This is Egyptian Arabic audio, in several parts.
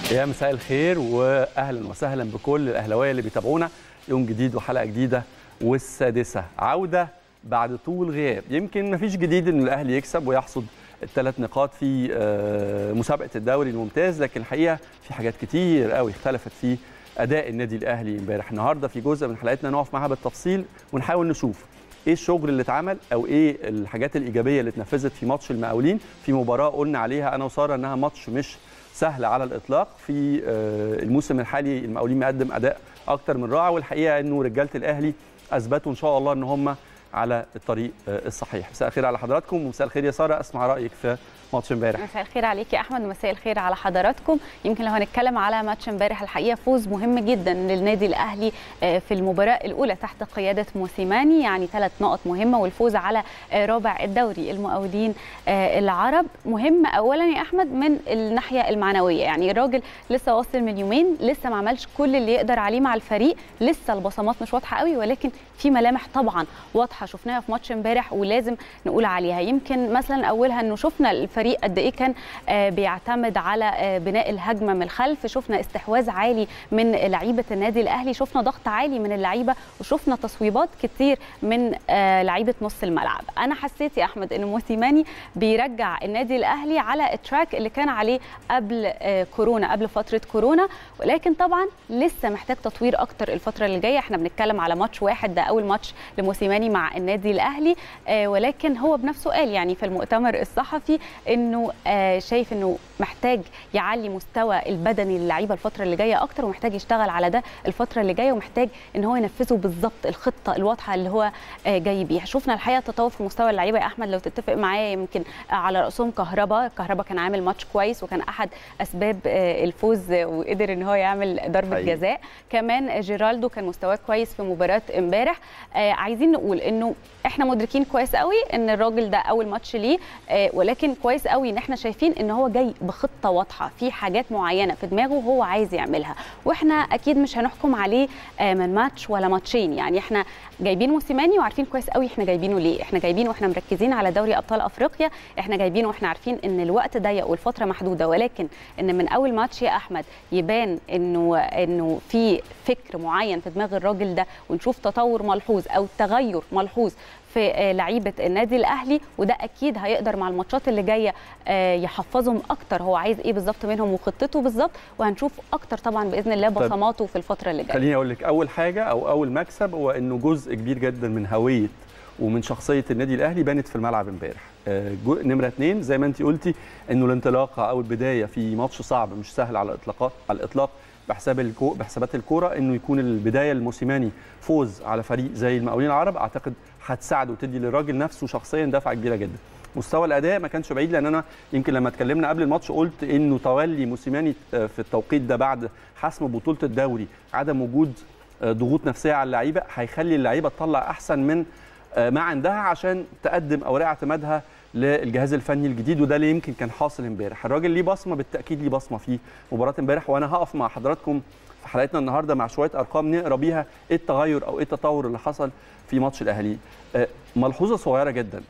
يا مساء الخير واهلا وسهلا بكل الاهلاويه اللي بيتابعونا يوم جديد وحلقه جديده والسادسه عوده بعد طول غياب يمكن ما فيش جديد ان الاهلي يكسب ويحصد الثلاث نقاط في آه، مسابقه الدوري الممتاز لكن الحقيقه في حاجات كتير قوي اختلفت في اداء النادي الاهلي امبارح النهارده في جزء من حلقتنا نقف معاها بالتفصيل ونحاول نشوف ايه الشغل اللي اتعمل او ايه الحاجات الايجابيه اللي اتنفذت في ماتش المقاولين في مباراه قلنا عليها انا وساره انها ماتش مش سهل على الاطلاق في آه، الموسم الحالي المقاولين مقدم اداء اكتر من رائع والحقيقه انه رجاله الاهلي اثبتوا ان شاء الله ان هم على الطريق آه، الصحيح مساء الخير على حضراتكم ومساء الخير يا ساره اسمع رايك في ماتش امبارح مساء الخير عليك يا احمد ومساء الخير على حضراتكم يمكن لو هنتكلم على ماتش امبارح الحقيقه فوز مهم جدا للنادي الاهلي آه، في المباراه الاولى تحت قياده موسيماني يعني ثلاث نقط مهمه والفوز على آه، رابع الدوري المقاولين آه، العرب مهم اولا يا احمد من الناحيه المعنويه يعني الراجل لسه واصل من يومين لسه ما عملش كل اللي يقدر عليه مع الفريق لسه البصمات مش واضحه قوي ولكن في ملامح طبعا واضحه شفناها في ماتش امبارح ولازم نقول عليها يمكن مثلا اولها انه شفنا الفريق قد ايه كان آه، بيعتمد على آه، بناء الهجمه من الخلف شفنا استحواذ عالي من لعيبه النادي الاهلي شفنا ضغط عالي من اللعيبه وشفنا تصويبات كتير من آه، لعيبه نص الملعب انا حسيت يا احمد ان موسيماني بيرجع النادي الاهلي على التراك اللي كان عليه قبل آه، كورونا قبل فتره كورونا ولكن طبعا لسه محتاج تطوير اكتر الفتره اللي جايه احنا بنتكلم على ماتش واحد ده اول ماتش لموسيماني مع النادي الاهلي آه، ولكن هو بنفسه قال يعني في المؤتمر الصحفي انه آه، شايف انه محتاج يعلي مستوى البدني للعيبه الفتره اللي جايه اكتر ومحتاج يشتغل على ده الفتره اللي جايه ومحتاج ان هو ينفذه بالظبط الخطه الواضحه اللي هو آه، جاي بيها شفنا الحقيقه تطور في مستوى اللعيبه يا احمد لو تتفق معايا يمكن آه، على راسهم كهربا كهربا كان عامل ماتش كويس وكان احد اسباب آه، الفوز آه، وقدر ان هو يعمل ضربه حقيقي. جزاء كمان جيرالدو كان مستواه كويس في مباراه امبارح آه، عايزين نقول انه احنا مدركين كويس قوي ان الراجل ده اول ماتش ليه آه، ولكن كويس قوي ان احنا شايفين ان هو جاي بخطه واضحه في حاجات معينه في دماغه هو عايز يعملها واحنا اكيد مش هنحكم عليه آه، من ماتش ولا ماتشين يعني احنا جايبين موسيماني وعارفين كويس قوي احنا جايبينه ليه احنا جايبينه واحنا مركزين على دوري ابطال افريقيا احنا جايبينه واحنا عارفين ان الوقت ضيق والفتره محدوده ولكن ان من اول ماتش يا احمد يبان انه انه في فكر معين في دماغ الراجل ده ونشوف تطور ملحوظ او تغير ملحوظ في آه، لعيبه النادي الاهلي وده اكيد هيقدر مع الماتشات اللي جايه آه، يحفظهم اكتر هو عايز ايه بالظبط منهم وخطته بالظبط وهنشوف اكتر طبعا باذن الله طيب. بصماته في الفتره اللي جايه خليني اقول لك اول حاجه او اول مكسب هو انه جزء كبير جدا من هويه ومن شخصيه النادي الاهلي بانت في الملعب امبارح آه، جو- نمره اثنين زي ما انت قلتي انه الانطلاقه او البدايه في ماتش صعب مش سهل على الاطلاق على الاطلاق بحساب الكو بحسابات الكوره انه يكون البدايه الموسيماني فوز على فريق زي المقاولين العرب اعتقد هتساعده وتدي للراجل نفسه شخصيا دفعه كبيره جدا مستوى الاداء ما كانش بعيد لان انا يمكن لما اتكلمنا قبل الماتش قلت انه تولي موسيماني آه، في التوقيت ده بعد حسم بطوله الدوري عدم وجود آه، ضغوط نفسيه على اللعيبه هيخلي اللعيبه تطلع احسن من آه، ما عندها عشان تقدم اوراق اعتمادها للجهاز الفني الجديد وده اللي يمكن كان حاصل امبارح الراجل ليه بصمه بالتاكيد ليه بصمه في مباراه امبارح وانا هقف مع حضراتكم في حلقتنا النهارده مع شويه ارقام نقرا بيها ايه التغير او ايه التطور اللي حصل في ماتش الاهلي آه، ملحوظه صغيره جدا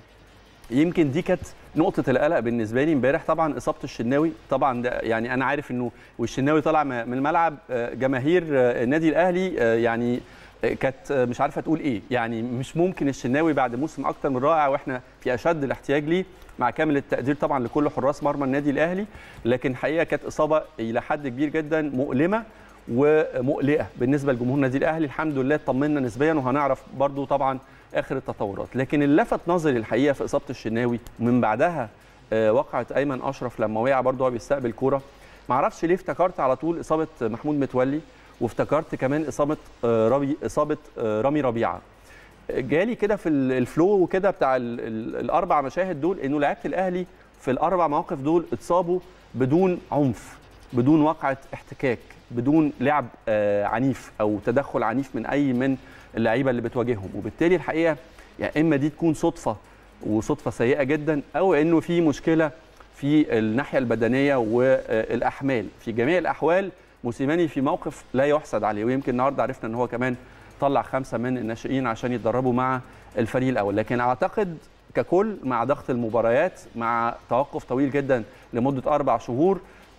يمكن دي كانت نقطة القلق بالنسبة لي امبارح طبعا إصابة الشناوي طبعا ده يعني أنا عارف إنه والشناوي طلع م- من الملعب آه، جماهير آه، النادي الأهلي آه، يعني آه، كانت آه، مش عارفة تقول إيه يعني مش ممكن الشناوي بعد موسم أكتر من رائع وإحنا في أشد الاحتياج ليه مع كامل التقدير طبعا لكل حراس مرمى النادي الأهلي لكن حقيقة كانت إصابة إلى حد كبير جدا مؤلمة ومقلقه بالنسبه لجمهور النادي الاهلي الحمد لله اطمنا نسبيا وهنعرف برضو طبعا اخر التطورات لكن اللي لفت نظري الحقيقه في اصابه الشناوي ومن بعدها آه، وقعت ايمن اشرف لما وقع برضو هو بيستقبل كوره ما اعرفش ليه افتكرت على طول اصابه محمود متولي وافتكرت كمان اصابه آه، ربي اصابه آه، رامي ربيعه جالي كده في ال- الفلو وكده بتاع ال- ال- الاربع مشاهد دول انه لعيبه الاهلي في الاربع مواقف دول اتصابوا بدون عنف بدون وقعه احتكاك بدون لعب آه، عنيف او تدخل عنيف من اي من اللعيبه اللي بتواجههم وبالتالي الحقيقه يا اما دي تكون صدفه وصدفه سيئه جدا او انه في مشكله في الناحيه البدنيه والاحمال في جميع الاحوال موسيماني في موقف لا يحسد عليه ويمكن النهارده عرفنا ان هو كمان طلع خمسه من الناشئين عشان يتدربوا مع الفريق الاول لكن اعتقد ككل مع ضغط المباريات مع توقف طويل جدا لمده اربع شهور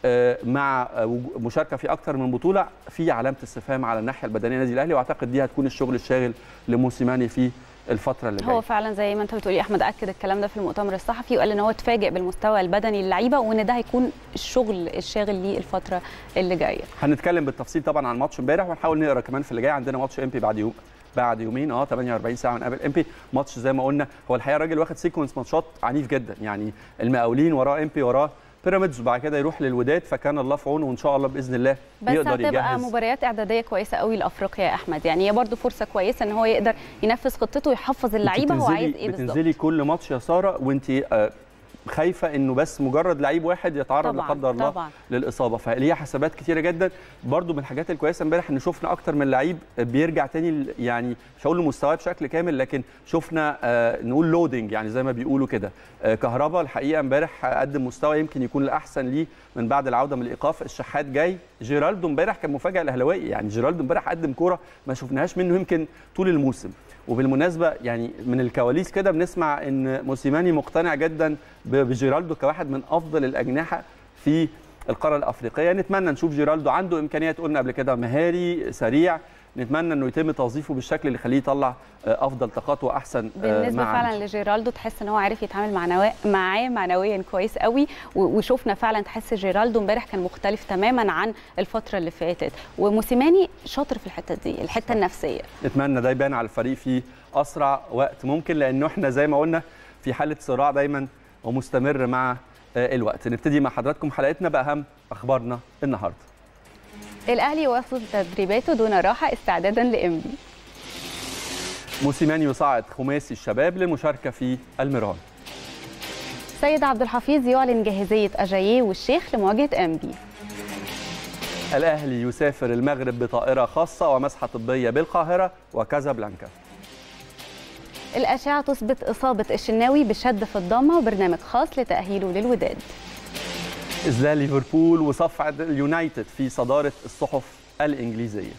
آه، مع آه، وجو- مشاركه في اكثر من بطوله في علامه استفهام على الناحيه البدنيه للنادي الاهلي واعتقد دي هتكون الشغل الشاغل لموسيماني في الفتره اللي جايه هو فعلا زي ما انت بتقولي احمد اكد الكلام ده في المؤتمر الصحفي وقال ان هو اتفاجئ بالمستوى البدني للعيبه وان ده هيكون الشغل الشاغل ليه الفتره اللي جايه هنتكلم بالتفصيل طبعا عن ماتش امبارح ونحاول نقرا كمان في اللي جاي عندنا ماتش امبي بعد يوم بعد يومين اه 48 ساعه من قبل امبي ماتش زي ما قلنا هو الحقيقه الراجل واخد سيكونس ماتشات عنيف جدا يعني المقاولين وراه امبي وراه بيراميدز وبعد كده يروح للوداد فكان الله في عونه وان شاء الله باذن الله بس يقدر هتبقى يجهز مباريات اعداديه كويسه قوي لافريقيا يا احمد يعني هي برضو فرصه كويسه ان هو يقدر ينفذ خطته ويحفظ اللعيبه هو بتنزلي- عايز ايه بالظبط بتنزلي كل ماتش يا ساره وانت آه، خايفه انه بس مجرد لعيب واحد يتعرض لا طبعاً، قدر الله طبعاً. للاصابه فليها حسابات كتيره جدا برضو من الحاجات الكويسه امبارح ان شفنا اكتر من لعيب بيرجع تاني ل- يعني مش هقول لمستواه بشكل كامل لكن شفنا آه نقول لودنج يعني زي ما بيقولوا كده آه كهربا الحقيقه امبارح قدم مستوى يمكن يكون الاحسن ليه من بعد العوده من الايقاف الشحات جاي جيرالدو امبارح كان مفاجاه الاهلاويه يعني جيرالدو امبارح قدم كوره ما شفناهاش منه يمكن طول الموسم وبالمناسبه يعني من الكواليس كده بنسمع ان موسيماني مقتنع جدا ب- بجيرالدو كواحد من افضل الاجنحه في القاره الافريقيه نتمنى نشوف جيرالدو عنده امكانيات قلنا قبل كده مهاري سريع نتمنى انه يتم توظيفه بالشكل اللي يخليه يطلع آه، افضل طاقات واحسن آه، بالنسبه ما فعلا عنده. لجيرالدو تحس ان هو عارف يتعامل مع نوا... معاه معنويا كويس قوي و- وشفنا فعلا تحس جيرالدو امبارح كان مختلف تماما عن الفتره اللي فاتت وموسيماني شاطر في الحته دي الحته النفسيه نتمنى ده يبان على الفريق في اسرع وقت ممكن لانه احنا زي ما قلنا في حاله صراع دايما ومستمر مع آه، الوقت نبتدي مع حضراتكم حلقتنا باهم اخبارنا النهارده الاهلي واخد تدريباته دون راحه استعدادا لامبي موسيماني يصعد خماسي الشباب للمشاركه في الميران سيد عبد الحفيظ يعلن جاهزيه اجاييه والشيخ لمواجهه امبي الاهلي يسافر المغرب بطائره خاصه ومسحه طبيه بالقاهره وكازابلانكا الاشعه تثبت اصابه الشناوي بشد في الضمه وبرنامج خاص لتاهيله للوداد إذلال ليفربول وصفعة اليونايتد في صدارة الصحف الإنجليزية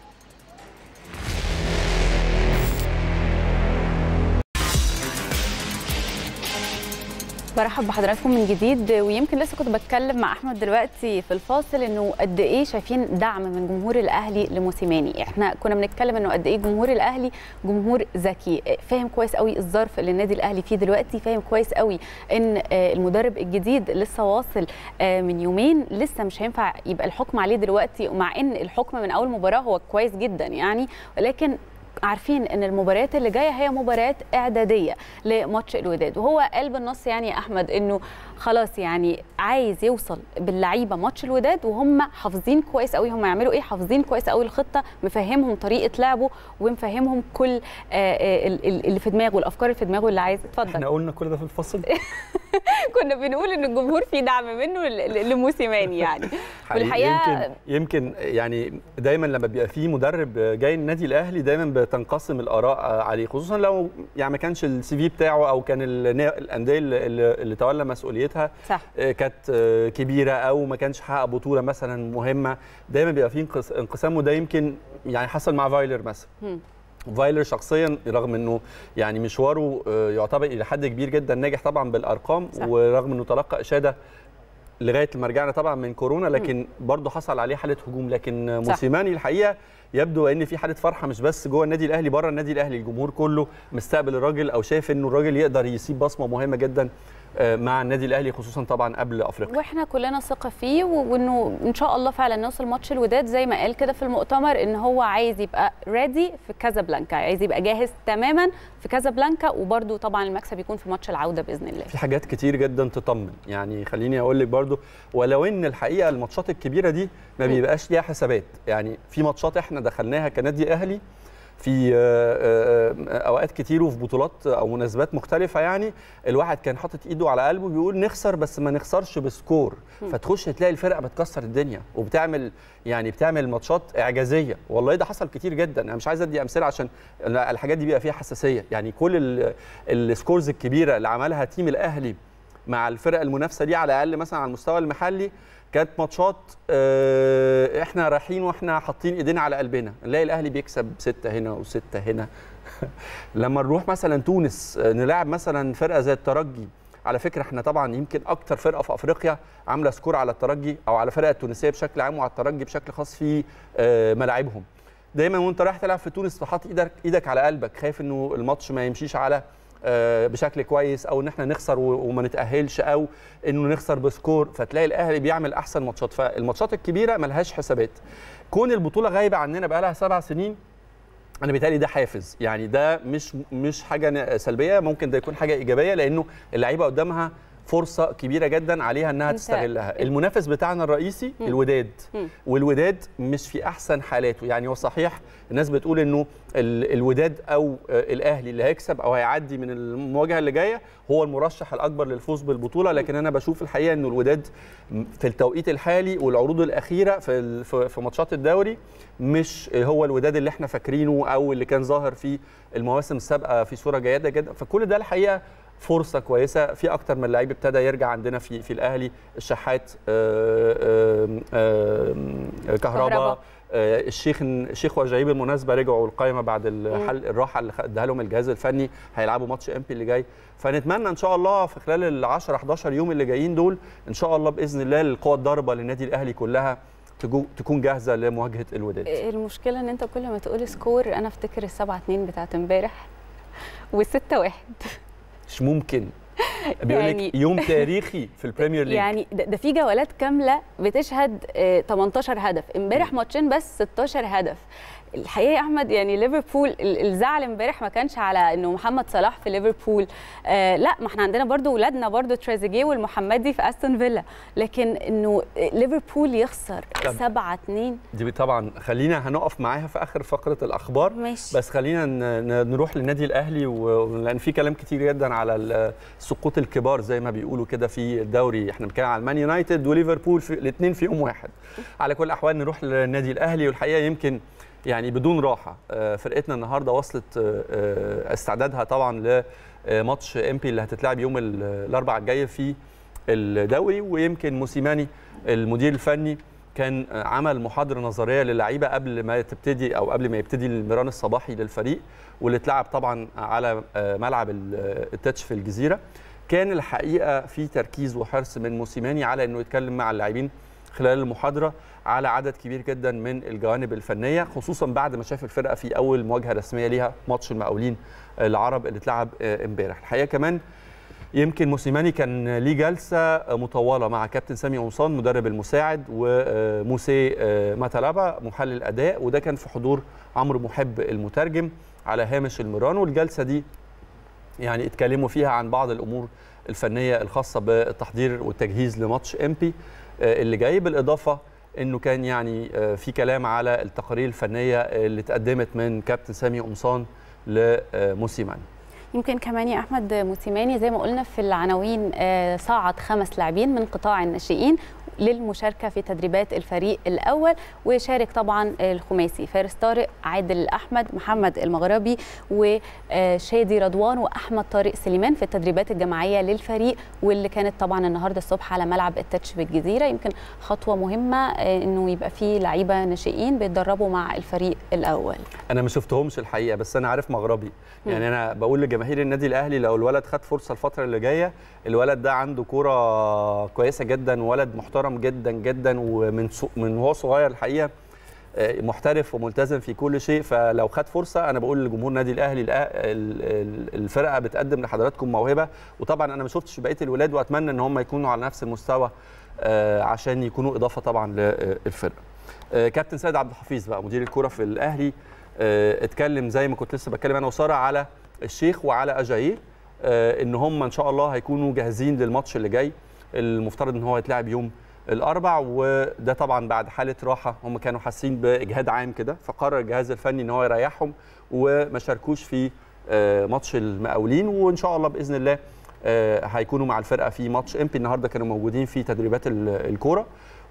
برحب بحضراتكم من جديد ويمكن لسه كنت بتكلم مع احمد دلوقتي في الفاصل انه قد ايه شايفين دعم من جمهور الاهلي لموسيماني احنا كنا بنتكلم انه قد ايه جمهور الاهلي جمهور ذكي فاهم كويس قوي الظرف اللي النادي الاهلي فيه دلوقتي فاهم كويس قوي ان آه، المدرب الجديد لسه واصل آه، من يومين لسه مش هينفع يبقى الحكم عليه دلوقتي ومع ان الحكم من اول مباراه هو كويس جدا يعني ولكن عارفين ان المباريات اللي جايه هي مباريات اعداديه لماتش الوداد وهو قال بالنص يعني يا احمد انه خلاص يعني عايز يوصل باللعيبه ماتش الوداد وهم حافظين كويس قوي هم يعملوا ايه حافظين كويس قوي الخطه مفهمهم طريقه لعبه ومفهمهم كل آه، آه، ال- ال- اللي في دماغه الافكار اللي في دماغه اللي عايز اتفضل احنا قلنا كل ده في الفصل كنا بنقول ان الجمهور فيه دعم منه ل- ل- لموسيماني يعني والحقيقه يمكن يمكن يعني دايما لما بيبقى في مدرب جاي النادي الاهلي دايما بتنقسم الاراء عليه خصوصا لو يعني ما كانش السي في بتاعه او كان النا- الانديه اللي, اللي اللي تولى مسؤوليتها صح آه، كانت آه، كبيره او ما كانش حقق بطوله مثلا مهمه دايما بيبقى في انقس- انقسام وده يمكن يعني حصل مع فايلر مثلا مم. فايلر شخصيا رغم انه يعني مشواره آه، يعتبر الى حد كبير جدا ناجح طبعا بالارقام صح. ورغم انه تلقى اشاده لغايه لما رجعنا طبعا من كورونا لكن برضه حصل عليه حاله هجوم لكن صح. موسيماني الحقيقه يبدو ان في حاله فرحه مش بس جوه النادي الاهلي بره النادي الاهلي الجمهور كله مستقبل الراجل او شايف انه الراجل يقدر يسيب بصمه مهمه جدا آه، مع النادي الاهلي خصوصا طبعا قبل افريقيا واحنا كلنا ثقه فيه و- وانه ان شاء الله فعلا نوصل ماتش الوداد زي ما قال كده في المؤتمر ان هو عايز يبقى ريدي في كازابلانكا عايز يبقى جاهز تماما في كازابلانكا وبرده طبعا المكسب يكون في ماتش العوده باذن الله في حاجات كتير جدا تطمن يعني خليني اقول لك برضو ولو ان الحقيقه الماتشات الكبيره دي ما بيبقاش ليها حسابات يعني في ماتشات احنا دخلناها كنادي اهلي في آه، آه، آه، اوقات كتير وفي بطولات او مناسبات مختلفه يعني الواحد كان حاطط ايده على قلبه بيقول نخسر بس ما نخسرش بسكور فتخش تلاقي الفرقه بتكسر الدنيا وبتعمل يعني بتعمل ماتشات اعجازيه والله ده حصل كتير جدا انا مش عايز ادي امثله عشان الحاجات دي بيبقى فيها حساسيه يعني كل ال- السكورز الكبيره اللي عملها تيم الاهلي مع الفرق المنافسه دي على الاقل مثلا على المستوى المحلي كانت ماتشات آه، احنا رايحين واحنا حاطين ايدينا على قلبنا نلاقي الاهلي بيكسب ستة هنا وستة هنا لما نروح مثلا تونس آه، نلاعب مثلا فرقه زي الترجي على فكره احنا طبعا يمكن اكتر فرقه في افريقيا عامله سكور على الترجي او على الفرق التونسيه بشكل عام وعلى الترجي بشكل خاص في آه، ملاعبهم دايما وانت رايح تلعب في تونس تحط ايدك ايدك على قلبك خايف انه الماتش ما يمشيش على آه، بشكل كويس او ان احنا نخسر و- وما نتاهلش او انه نخسر بسكور فتلاقي الاهلي بيعمل احسن ماتشات فالماتشات الكبيره ملهاش حسابات كون البطوله غايبه عننا بقالها سبع سنين انا بيتهيألي ده حافز يعني ده مش مش حاجه ن- سلبيه ممكن ده يكون حاجه ايجابيه لانه اللعيبه قدامها فرصه كبيره جدا عليها انها أنت- تستغلها المنافس بتاعنا الرئيسي مم. الوداد مم. والوداد مش في احسن حالاته يعني هو صحيح الناس بتقول انه ال- الوداد او آه، الاهلي اللي هيكسب او هيعدي من المواجهه اللي جايه هو المرشح الاكبر للفوز بالبطوله لكن انا بشوف الحقيقه انه الوداد في التوقيت الحالي والعروض الاخيره في ال- في في ماتشات الدوري مش هو الوداد اللي احنا فاكرينه او اللي كان ظاهر في المواسم السابقه في صوره جيده جدا فكل ده الحقيقه فرصه كويسه في اكتر من لعيب ابتدى يرجع عندنا في في الاهلي الشحات آه، آه، آه، آه، كهربا. كهربا آه، الشيخ الشيخ وجايب بالمناسبه رجعوا القائمه بعد الحل الراحه اللي اداها لهم الجهاز الفني هيلعبوا ماتش ام بي اللي جاي فنتمنى ان شاء الله في خلال ال 10 11 يوم اللي جايين دول ان شاء الله باذن الله القوى الضاربه للنادي الاهلي كلها تجو- تكون جاهزه لمواجهه الوداد المشكله ان انت كل ما تقول سكور انا افتكر السبعة اتنين بتاعت امبارح والستة واحد مش ممكن بيقول يعني- لك يوم تاريخي في البريمير ليج يعني ده, ده في جولات كامله بتشهد آه، 18 هدف امبارح ماتشين بس 16 هدف الحقيقه يا احمد يعني ليفربول ال- الزعل امبارح ما كانش على انه محمد صلاح في ليفربول آه لا ما احنا عندنا برضو ولادنا برضو تريزيجيه والمحمدي في استون فيلا لكن انه ليفربول يخسر طب. 7 2 دي طبعا خلينا هنقف معاها في اخر فقره الاخبار ماشي بس خلينا ن- ن- نروح للنادي الاهلي و- لان في كلام كتير جدا على ال- سقوط الكبار زي ما بيقولوا كده في الدوري احنا بنتكلم على المان يونايتد وليفربول في الاثنين في يوم واحد على كل الاحوال نروح للنادي الاهلي والحقيقه يمكن يعني بدون راحه آه، فرقتنا النهارده وصلت آه، آه، استعدادها طبعا لماتش امبي اللي هتتلعب يوم ال- الاربعاء الجاي في الدوري ويمكن موسيماني المدير الفني كان عمل محاضره نظريه للعيبه قبل ما تبتدي او قبل ما يبتدي المران الصباحي للفريق واللي اتلعب طبعا على ملعب التتش في الجزيره كان الحقيقه في تركيز وحرص من موسيماني على انه يتكلم مع اللاعبين خلال المحاضره على عدد كبير جدا من الجوانب الفنيه خصوصا بعد ما شاف الفرقه في اول مواجهه رسميه ليها ماتش المقاولين العرب اللي اتلعب امبارح الحقيقه كمان يمكن موسيماني كان ليه جلسه مطوله مع كابتن سامي قمصان مدرب المساعد وموسي ماتالابا محلل اداء وده كان في حضور عمرو محب المترجم على هامش المران والجلسه دي يعني اتكلموا فيها عن بعض الامور الفنيه الخاصه بالتحضير والتجهيز لماتش امبي اللي جاي بالاضافه انه كان يعني في كلام على التقارير الفنيه اللي اتقدمت من كابتن سامي قمصان لموسيماني يمكن كمان يا احمد موسيماني زي ما قلنا في العناوين صعد خمس لاعبين من قطاع الناشئين للمشاركه في تدريبات الفريق الاول وشارك طبعا الخماسي فارس طارق عادل احمد محمد المغربي وشادي رضوان واحمد طارق سليمان في التدريبات الجماعيه للفريق واللي كانت طبعا النهارده الصبح على ملعب التتش بالجزيره يمكن خطوه مهمه انه يبقى في لعيبه ناشئين بيتدربوا مع الفريق الاول انا ما شفتهمش الحقيقه بس انا عارف مغربي يعني انا بقول لجماهير النادي الاهلي لو الولد خد فرصه الفتره اللي جايه الولد ده عنده كوره كويسه جدا ولد محترم جدا جدا ومن من وهو صغير الحقيقه محترف وملتزم في كل شيء فلو خد فرصه انا بقول لجمهور النادي الاهلي الفرقه بتقدم لحضراتكم موهبه وطبعا انا ما شفتش بقيه الولاد واتمنى ان هم يكونوا على نفس المستوى عشان يكونوا اضافه طبعا للفرقه كابتن سيد عبد الحفيظ بقى مدير الكوره في الاهلي اتكلم زي ما كنت لسه بتكلم انا وساره على الشيخ وعلى اجاير ان هم ان شاء الله هيكونوا جاهزين للماتش اللي جاي المفترض ان هو يتلعب يوم الاربع وده طبعا بعد حاله راحه هم كانوا حاسين باجهاد عام كده فقرر الجهاز الفني ان هو يريحهم وما شاركوش في ماتش المقاولين وان شاء الله باذن الله هيكونوا مع الفرقه في ماتش امبي النهارده كانوا موجودين في تدريبات الكوره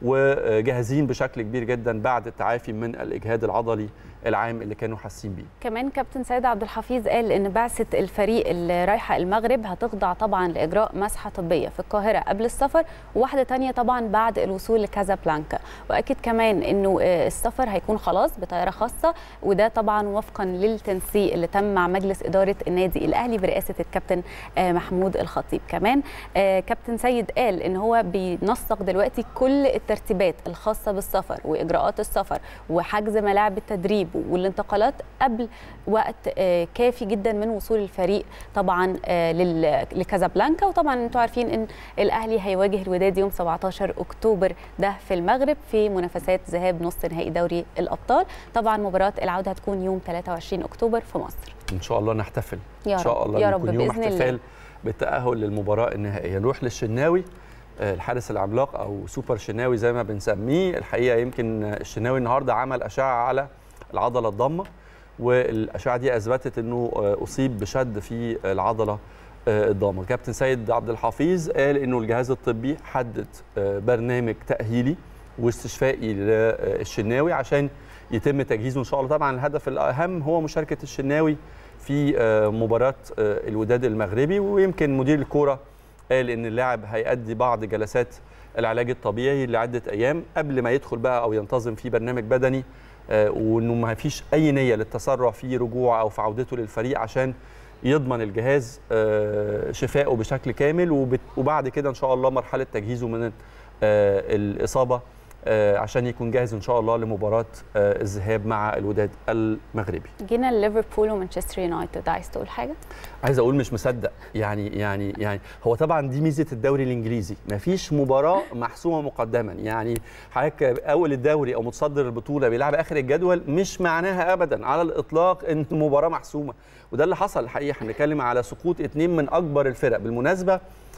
وجاهزين بشكل كبير جدا بعد التعافي من الاجهاد العضلي العام اللي كانوا حاسين بيه كمان كابتن سيد عبد الحفيظ قال ان بعثه الفريق اللي رايحه المغرب هتخضع طبعا لاجراء مسحه طبيه في القاهره قبل السفر وواحده تانية طبعا بعد الوصول لكازابلانكا واكد كمان انه السفر هيكون خلاص بطياره خاصه وده طبعا وفقا للتنسيق اللي تم مع مجلس اداره النادي الاهلي برئاسه الكابتن محمود الخطيب كمان كابتن سيد قال ان هو بينسق دلوقتي كل الترتيبات الخاصه بالسفر واجراءات السفر وحجز ملاعب التدريب والانتقالات قبل وقت كافي جدا من وصول الفريق طبعا لكازابلانكا وطبعا انتم عارفين ان الاهلي هيواجه الوداد يوم 17 اكتوبر ده في المغرب في منافسات ذهاب نص نهائي دوري الابطال طبعا مباراه العوده هتكون يوم 23 اكتوبر في مصر ان شاء الله نحتفل يا ان شاء الله يا رب يكون يوم بإذن احتفال الله. بالتاهل للمباراه النهائيه نروح للشناوي الحارس العملاق او سوبر شناوي زي ما بنسميه الحقيقه يمكن الشناوي النهارده عمل اشعه على العضله الضامه والاشعه دي اثبتت انه اصيب بشد في العضله الضامه كابتن سيد عبد الحفيظ قال انه الجهاز الطبي حدد برنامج تاهيلي واستشفائي للشناوي عشان يتم تجهيزه ان شاء الله طبعا الهدف الاهم هو مشاركه الشناوي في مباراه الوداد المغربي ويمكن مدير الكوره قال ان اللاعب هيأدي بعض جلسات العلاج الطبيعي لعده ايام قبل ما يدخل بقى او ينتظم في برنامج بدني وانه ما فيش اي نيه للتسرع في رجوعه او في عودته للفريق عشان يضمن الجهاز شفائه بشكل كامل وبعد كده ان شاء الله مرحله تجهيزه من الاصابه عشان يكون جاهز ان شاء الله لمباراه الذهاب مع الوداد المغربي. جينا ليفربول ومانشستر يونايتد عايز تقول حاجه؟ عايز اقول مش مصدق يعني يعني يعني هو طبعا دي ميزه الدوري الانجليزي مفيش مباراه محسومه مقدما يعني حضرتك اول الدوري او متصدر البطوله بيلعب اخر الجدول مش معناها ابدا على الاطلاق ان المباراه محسومه وده اللي حصل الحقيقه احنا بنتكلم على سقوط اثنين من اكبر الفرق بالمناسبه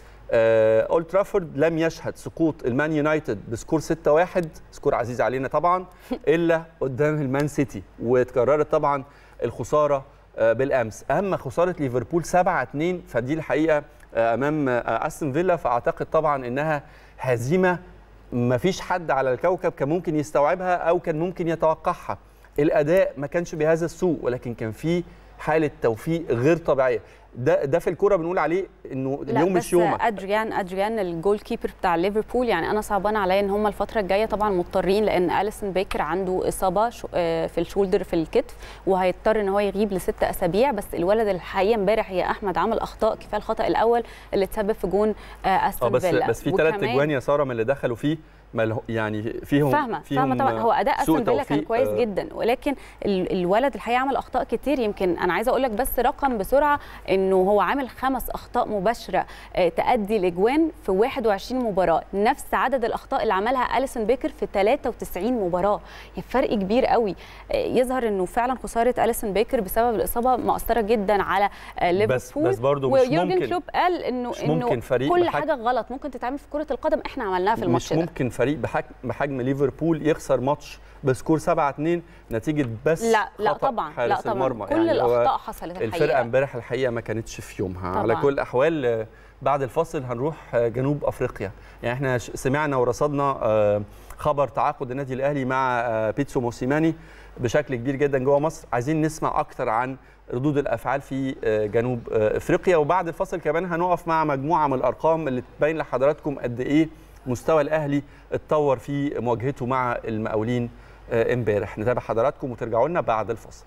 اولد ترافورد لم يشهد سقوط المان يونايتد بسكور 6-1 سكور عزيز علينا طبعا الا قدام المان سيتي واتكررت طبعا الخساره بالامس اما خساره ليفربول 7-2 فدي الحقيقه امام استون فيلا فاعتقد طبعا انها هزيمه ما فيش حد على الكوكب كان ممكن يستوعبها او كان ممكن يتوقعها الاداء ما كانش بهذا السوء ولكن كان في حاله توفيق غير طبيعيه ده ده في الكوره بنقول عليه انه اليوم مش يومك ادريان ادريان الجول كيبر بتاع ليفربول يعني انا صعبان عليا ان هم الفتره الجايه طبعا مضطرين لان اليسون بيكر عنده اصابه في الشولدر في الكتف وهيضطر ان هو يغيب لست اسابيع بس الولد الحقيقه امبارح يا احمد عمل اخطاء كفايه الخطا الاول اللي تسبب في جون استون بس فيلا بس في ثلاث اجوان يا ساره من اللي دخلوا فيه يعني فيهم فاهمه فاهمه طبعا هو اداء استون فيلا كان كويس آه جدا ولكن الولد الحقيقه عمل اخطاء كتير يمكن انا عايزه اقول لك بس رقم بسرعه انه هو عامل خمس اخطاء مباشره تادي الاجوان في 21 مباراه نفس عدد الاخطاء اللي عملها اليسون بيكر في 93 مباراه يعني فرق كبير قوي يظهر انه فعلا خساره اليسون بيكر بسبب الاصابه مؤثره جدا على ليفربول بس بس برضه مش ويورجن كلوب قال انه انه فريق كل حاجه غلط ممكن تتعمل في كره القدم احنا عملناها في الماتش مش ممكن فريق بحجم, بحجم ليفربول يخسر ماتش بسكور 7 2 نتيجه بس لا لا طبعا لا طبعا المرمى. كل يعني الاخطاء حصلت الحقيقه الفرقه امبارح الحقيقه ما كانتش في يومها طبعا. على كل الاحوال بعد الفصل هنروح جنوب افريقيا يعني احنا سمعنا ورصدنا خبر تعاقد النادي الاهلي مع بيتسو موسيماني بشكل كبير جدا جوه مصر عايزين نسمع اكتر عن ردود الافعال في جنوب افريقيا وبعد الفصل كمان هنقف مع مجموعه من الارقام اللي تبين لحضراتكم قد ايه مستوى الاهلي اتطور في مواجهته مع المقاولين امبارح نتابع حضراتكم وترجعوا لنا بعد الفصل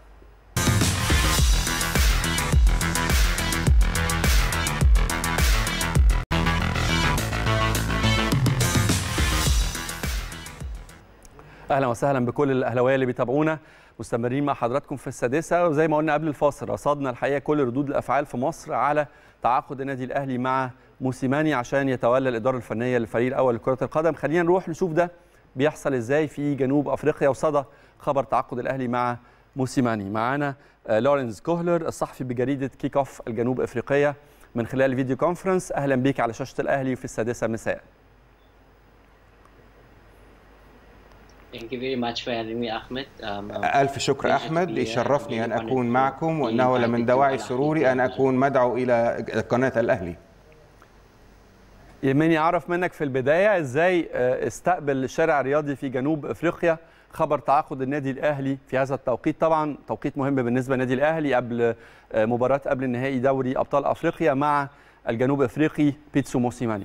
اهلا وسهلا بكل الاهلاويه اللي بيتابعونا مستمرين مع حضراتكم في السادسه وزي ما قلنا قبل الفاصل رصدنا الحقيقه كل ردود الافعال في مصر على تعاقد النادي الاهلي مع موسيماني عشان يتولى الاداره الفنيه للفريق الاول لكره القدم خلينا نروح نشوف ده بيحصل ازاي في جنوب افريقيا وصدى خبر تعاقد الاهلي مع موسيماني معانا لورنس كوهلر الصحفي بجريده كيك اوف الجنوب افريقيه من خلال فيديو كونفرنس اهلا بيك على شاشه الاهلي في السادسه مساء Thank you very much for having me, Ahmed. Um, ألف شكر أحمد يشرفني أن أكون معكم وإنه لمن دواعي سروري أن أكون مدعو إلى قناة الأهلي يهمني اعرف منك في البدايه ازاي استقبل الشارع الرياضي في جنوب افريقيا خبر تعاقد النادي الاهلي في هذا التوقيت طبعا توقيت مهم بالنسبه للنادي الاهلي قبل مباراه قبل النهائي دوري ابطال افريقيا مع الجنوب افريقي بيتسو موسيماني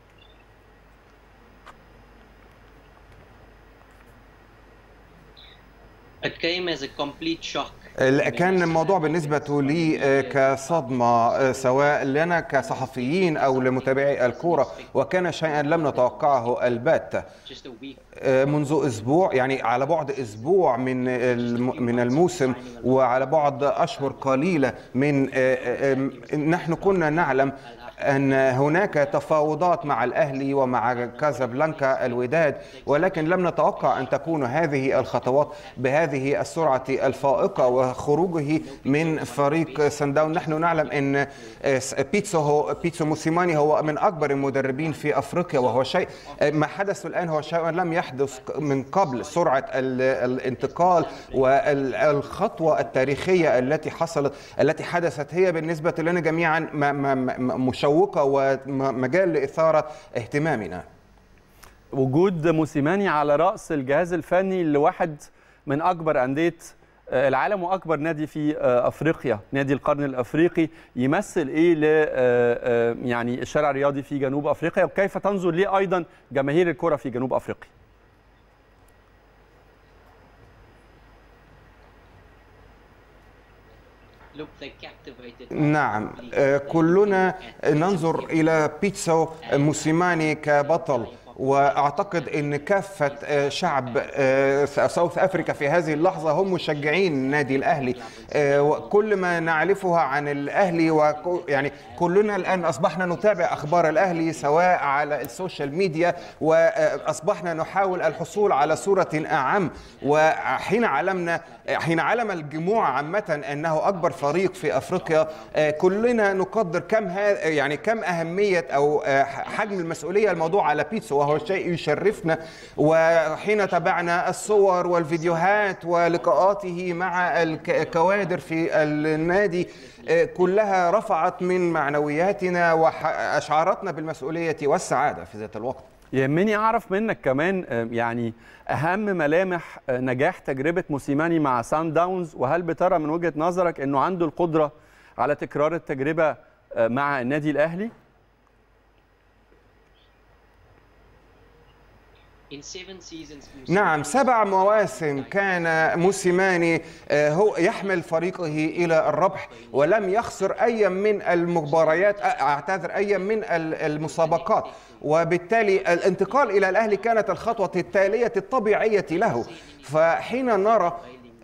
It came as a complete shock. كان الموضوع بالنسبة لي كصدمة سواء لنا كصحفيين أو لمتابعي الكورة وكان شيئا لم نتوقعه البتة منذ أسبوع يعني على بعد أسبوع من من الموسم وعلى بعد أشهر قليلة من نحن كنا نعلم أن هناك تفاوضات مع الأهلي ومع كازابلانكا الوداد ولكن لم نتوقع أن تكون هذه الخطوات بهذه السرعة الفائقة وخروجه من فريق سنداون نحن نعلم أن بيتسو هو بيتسو موسيماني هو من أكبر المدربين في أفريقيا وهو شيء ما حدث الآن هو شيء لم يحدث من قبل سرعة الانتقال والخطوة التاريخية التي حصلت التي حدثت هي بالنسبة لنا جميعا مش مشوقه ومجال لاثاره اهتمامنا. وجود موسيماني على راس الجهاز الفني لواحد من اكبر انديه العالم واكبر نادي في افريقيا، نادي القرن الافريقي يمثل ايه ل يعني الشارع الرياضي في جنوب افريقيا وكيف تنظر ليه ايضا جماهير الكره في جنوب افريقيا؟ نعم كلنا ننظر إلى بيتسو موسيماني كبطل واعتقد ان كافه شعب ساوث افريكا في هذه اللحظه هم مشجعين النادي الاهلي كل ما نعرفه عن الاهلي ويعني كلنا الان اصبحنا نتابع اخبار الاهلي سواء على السوشيال ميديا واصبحنا نحاول الحصول على صوره اعم وحين علمنا حين علم الجموع عامه انه اكبر فريق في افريقيا كلنا نقدر كم يعني كم اهميه او حجم المسؤوليه الموضوع على بيتسو وهو شيء يشرفنا وحين تابعنا الصور والفيديوهات ولقاءاته مع الكوادر في النادي كلها رفعت من معنوياتنا واشعرتنا بالمسؤوليه والسعاده في ذات الوقت. يهمني اعرف منك كمان يعني اهم ملامح نجاح تجربه موسيماني مع سان داونز وهل بترى من وجهه نظرك انه عنده القدره على تكرار التجربه مع النادي الاهلي؟ نعم سبع مواسم كان موسيماني هو يحمل فريقه إلى الربح ولم يخسر أي من المباريات أعتذر أي من المسابقات وبالتالي الانتقال إلى الأهلي كانت الخطوة التالية الطبيعية له فحين نرى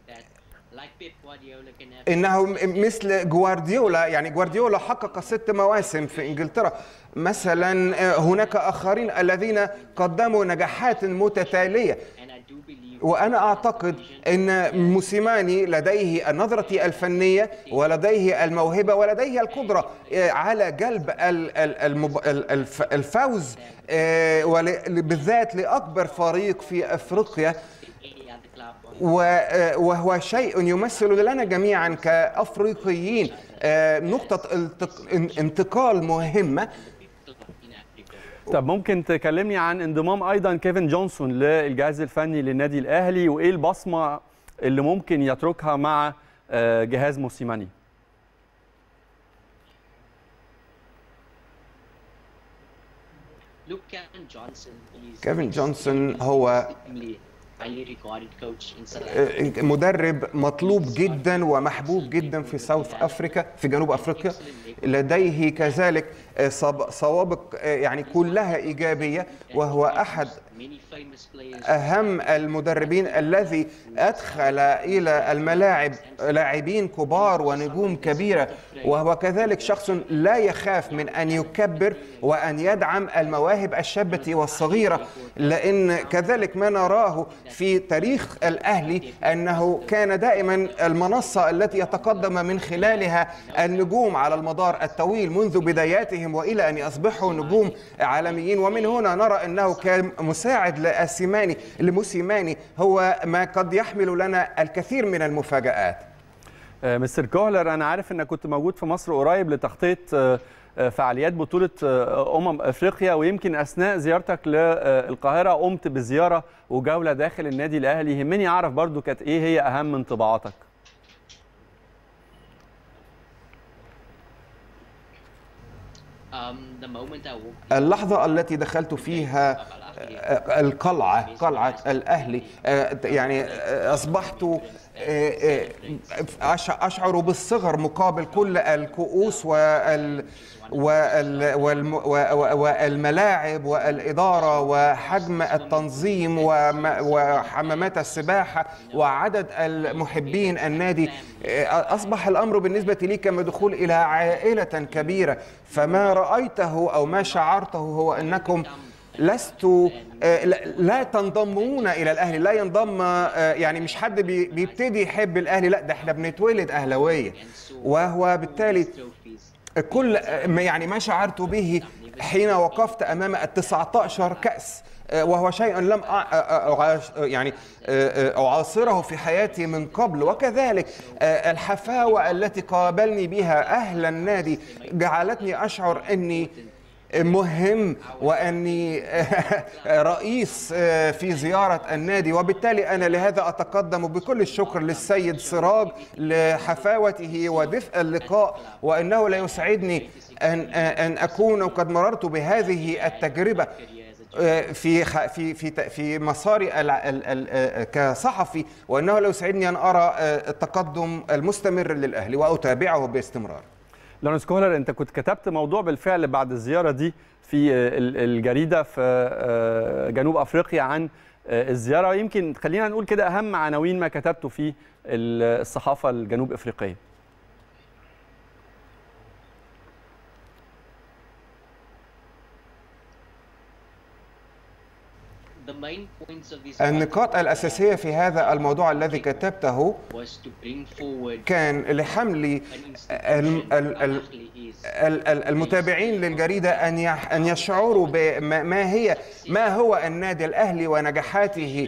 انه مثل جوارديولا يعني جوارديولا حقق ست مواسم في انجلترا مثلا هناك اخرين الذين قدموا نجاحات متتاليه وانا اعتقد ان موسيماني لديه النظره الفنيه ولديه الموهبه ولديه القدره على جلب الفوز بالذات لاكبر فريق في افريقيا وهو شيء يمثل لنا جميعا كافريقيين نقطه انتقال مهمه طب ممكن تكلمني عن انضمام ايضا كيفن جونسون للجهاز الفني للنادي الاهلي وايه البصمه اللي ممكن يتركها مع جهاز موسيماني كيفن جونسون هو مدرب مطلوب جدا ومحبوب جدا في ساوث افريكا في جنوب افريقيا لديه كذلك سوابق يعني كلها ايجابيه وهو احد اهم المدربين الذي ادخل الى الملاعب لاعبين كبار ونجوم كبيره وهو كذلك شخص لا يخاف من ان يكبر وان يدعم المواهب الشابه والصغيره لان كذلك ما نراه في تاريخ الاهلي انه كان دائما المنصه التي يتقدم من خلالها النجوم على المدار الطويل منذ بداياتهم والى ان يصبحوا نجوم عالميين ومن هنا نرى انه كان مساعد لاسيماني لموسيماني هو ما قد يحمل لنا الكثير من المفاجآت مستر كوهلر انا عارف انك كنت موجود في مصر قريب لتغطيه فعاليات بطوله امم افريقيا ويمكن اثناء زيارتك للقاهره قمت بزياره وجوله داخل النادي الاهلي يهمني اعرف برضو كانت ايه هي اهم انطباعاتك اللحظة التي دخلت فيها القلعة قلعة الأهلي يعني أصبحت أشعر بالصغر مقابل كل الكؤوس وال والملاعب والإدارة وحجم التنظيم وحمامات السباحة وعدد المحبين النادي أصبح الأمر بالنسبة لي كما دخول إلى عائلة كبيرة فما رأيته أو ما شعرته هو أنكم لست لا تنضمون الى الاهلي لا ينضم يعني مش حد بيبتدي يحب الاهلي لا ده احنا بنتولد اهلاويه وهو بالتالي كل يعني ما شعرت به حين وقفت امام ال 19 كاس وهو شيء لم يعني اعاصره في حياتي من قبل وكذلك الحفاوه التي قابلني بها اهل النادي جعلتني اشعر اني مهم واني رئيس في زياره النادي وبالتالي انا لهذا اتقدم بكل الشكر للسيد سراج لحفاوته ودفء اللقاء وانه لا يسعدني ان ان اكون قد مررت بهذه التجربه في في في في مساري كصحفي وانه لا يسعدني ان ارى التقدم المستمر للاهلي واتابعه باستمرار. لورنس كولر انت كنت كتبت موضوع بالفعل بعد الزياره دي في الجريده في جنوب افريقيا عن الزياره يمكن خلينا نقول كده اهم عناوين ما كتبته في الصحافه الجنوب افريقيه النقاط الأساسية في هذا الموضوع الذي كتبته كان لحمل المتابعين للجريدة أن يشعروا بما هي ما هو النادي الأهلي ونجاحاته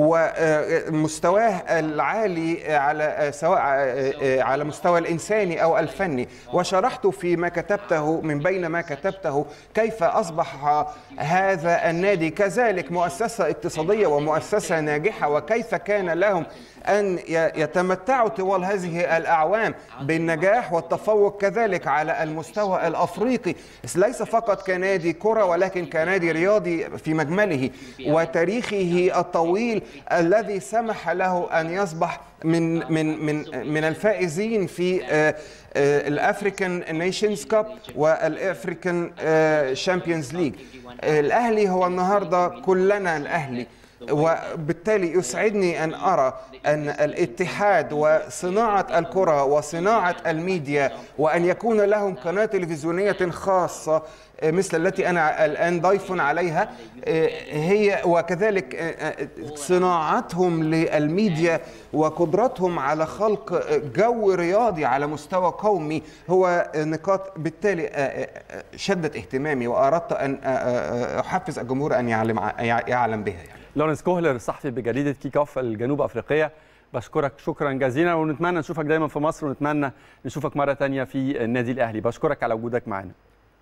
ومستواه العالي على سواء على مستوى الإنساني أو الفني وشرحت فيما كتبته من بين ما كتبته كيف أصبح هذا النادي كذلك مؤسسة اقتصادية ومؤسسة ناجحة وكيف كان لهم أن يتمتعوا طوال هذه الأعوام بالنجاح والتفوق كذلك على المستوى الأفريقي ليس فقط كنادي كرة ولكن كنادي رياضي في مجمله وتاريخه الطويل الذي سمح له أن يصبح من من من من الفائزين في الافريكان نيشنز كاب والافريكان شامبيونز ليج الاهلي هو النهارده كلنا الاهلي وبالتالي يسعدني ان ارى ان الاتحاد وصناعه الكره وصناعه الميديا وان يكون لهم قناه تلفزيونيه خاصه مثل التي انا الان ضيف عليها هي وكذلك صناعتهم للميديا وقدرتهم على خلق جو رياضي على مستوى قومي هو نقاط بالتالي شدت اهتمامي واردت ان احفز الجمهور ان يعلم يعلم بها يعني. لورنس كوهلر صحفي بجريده كيك اوف الجنوب افريقيه بشكرك شكرا جزيلا ونتمنى نشوفك دايما في مصر ونتمنى نشوفك مره ثانيه في النادي الاهلي بشكرك على وجودك معنا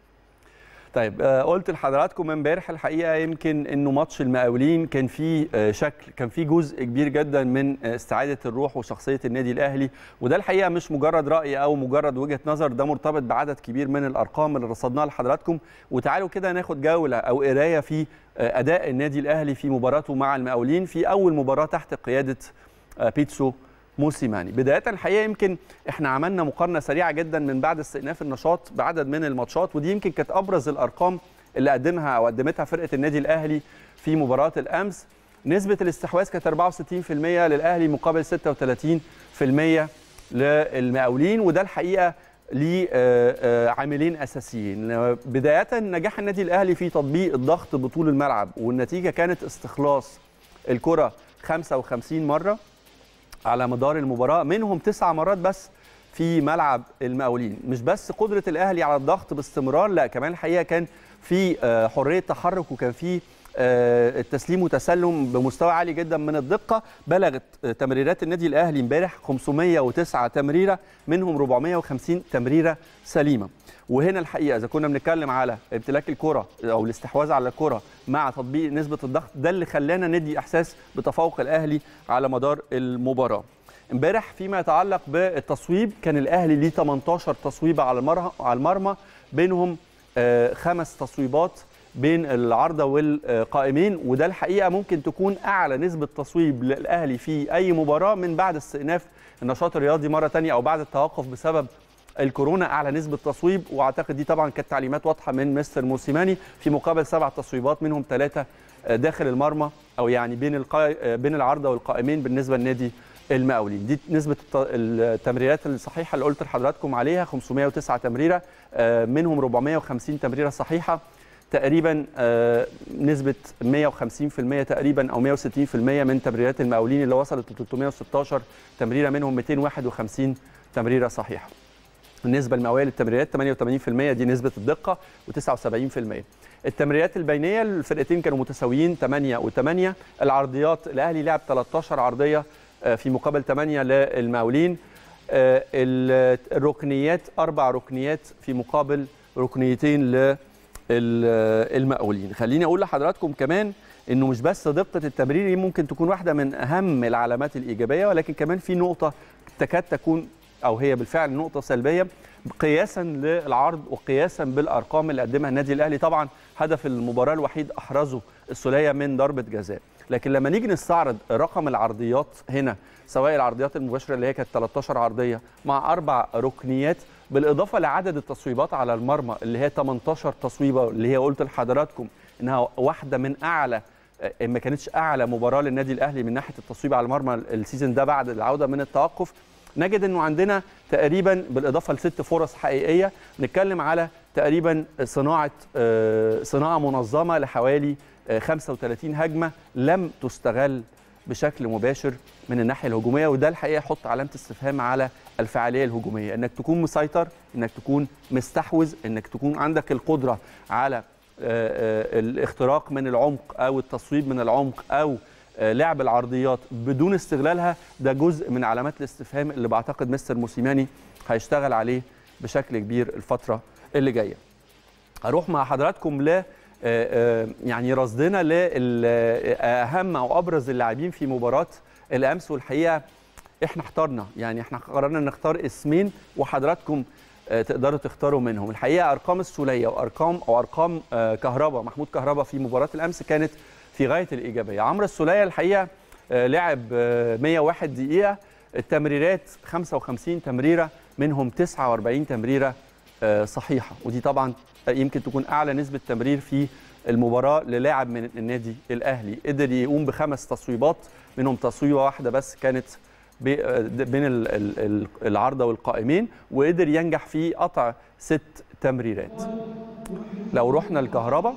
طيب قلت لحضراتكم امبارح الحقيقه يمكن انه ماتش المقاولين كان فيه شكل كان فيه جزء كبير جدا من استعاده الروح وشخصيه النادي الاهلي وده الحقيقه مش مجرد راي او مجرد وجهه نظر ده مرتبط بعدد كبير من الارقام اللي رصدناها لحضراتكم وتعالوا كده ناخد جوله او قرايه في اداء النادي الاهلي في مباراته مع المقاولين في اول مباراه تحت قياده بيتسو موسيماني بدايه الحقيقه يمكن احنا عملنا مقارنه سريعه جدا من بعد استئناف النشاط بعدد من الماتشات ودي يمكن كانت ابرز الارقام اللي قدمها او قدمتها فرقه النادي الاهلي في مباراه الامس نسبه الاستحواذ كانت 64% للاهلي مقابل 36% للمقاولين وده الحقيقه ليه عاملين اساسيين بدايه نجاح النادي الاهلي في تطبيق الضغط بطول الملعب والنتيجه كانت استخلاص الكره 55 مره على مدار المباراه منهم تسع مرات بس في ملعب المقاولين مش بس قدره الاهلي على الضغط باستمرار لا كمان الحقيقه كان في حريه تحرك وكان في التسليم وتسلم بمستوى عالي جدا من الدقه بلغت تمريرات النادي الاهلي امبارح 509 تمريره منهم 450 تمريره سليمه وهنا الحقيقه اذا كنا بنتكلم على امتلاك الكره او الاستحواذ على الكره مع تطبيق نسبه الضغط ده اللي خلانا ندي احساس بتفوق الاهلي على مدار المباراه امبارح فيما يتعلق بالتصويب كان الاهلي ليه 18 تصويبه على المرمى على المرمى بينهم آه، خمس تصويبات بين العارضه والقائمين وده الحقيقه ممكن تكون اعلى نسبه تصويب للاهلي في اي مباراه من بعد استئناف النشاط الرياضي مره ثانيه او بعد التوقف بسبب الكورونا اعلى نسبه تصويب واعتقد دي طبعا كانت تعليمات واضحه من مستر موسيماني في مقابل سبع تصويبات منهم ثلاثه داخل المرمى او يعني بين القا... بين العارضه والقائمين بالنسبه للنادي المقاولين دي نسبه الت- التمريرات الصحيحه اللي قلت لحضراتكم عليها 509 تمريره آه، منهم 450 تمريره صحيحه تقريبا آه، نسبه 150% تقريبا او 160% من تمريرات المقاولين اللي وصلت ل 316 تمريره منهم 251 تمريره صحيحه النسبة المئوية للتمريرات 88% دي نسبة الدقة و79% التمريرات البينية الفرقتين كانوا متساويين 8 و8 العرضيات الأهلي لعب 13 عرضية آه، في مقابل 8 للمقاولين آه، ال- الركنيات أربع ركنيات في مقابل ركنيتين للمقاولين خليني أقول لحضراتكم كمان انه مش بس دقه التمرير دي ممكن تكون واحده من اهم العلامات الايجابيه ولكن كمان في نقطه تكاد تكون او هي بالفعل نقطه سلبيه قياسا للعرض وقياسا بالارقام اللي قدمها النادي الاهلي طبعا هدف المباراه الوحيد احرزه السوليه من ضربه جزاء لكن لما نيجي نستعرض رقم العرضيات هنا سواء العرضيات المباشره اللي هي كانت 13 عرضيه مع اربع ركنيات بالاضافه لعدد التصويبات على المرمى اللي هي 18 تصويبه اللي هي قلت لحضراتكم انها واحده من اعلى إن ما كانتش اعلى مباراه للنادي الاهلي من ناحيه التصويب على المرمى السيزون ده بعد العوده من التوقف نجد انه عندنا تقريبا بالاضافه لست فرص حقيقيه نتكلم على تقريبا صناعه آه، صناعه منظمه لحوالي آه، 35 هجمه لم تستغل بشكل مباشر من الناحيه الهجوميه وده الحقيقه يحط علامه استفهام على الفعاليه الهجوميه انك تكون مسيطر انك تكون مستحوذ انك تكون عندك القدره على آه، آه، الاختراق من العمق او التصويب من العمق او آه، لعب العرضيات بدون استغلالها ده جزء من علامات الاستفهام اللي بعتقد مستر موسيماني هيشتغل عليه بشكل كبير الفتره اللي جايه. هروح مع حضراتكم ل آه، آه، يعني رصدنا لاهم او ابرز اللاعبين في مباراه الامس والحقيقه احنا احترنا يعني احنا قررنا نختار اسمين وحضراتكم آه، تقدروا تختاروا منهم الحقيقه ارقام السوليه وارقام او ارقام آه، كهربا محمود كهربا في مباراه الامس كانت في غايه الايجابيه عمرو السوليه الحقيقه آه، لعب آه، 101 دقيقه التمريرات 55 تمريره منهم 49 تمريره آه، صحيحه ودي طبعا يمكن تكون اعلى نسبه تمرير في المباراه للاعب من النادي الاهلي قدر يقوم بخمس تصويبات منهم تصويبه واحده بس كانت بي- آه، بين ال- ال- ال- العارضه والقائمين وقدر ينجح في قطع ست تمريرات لو رحنا الكهرباء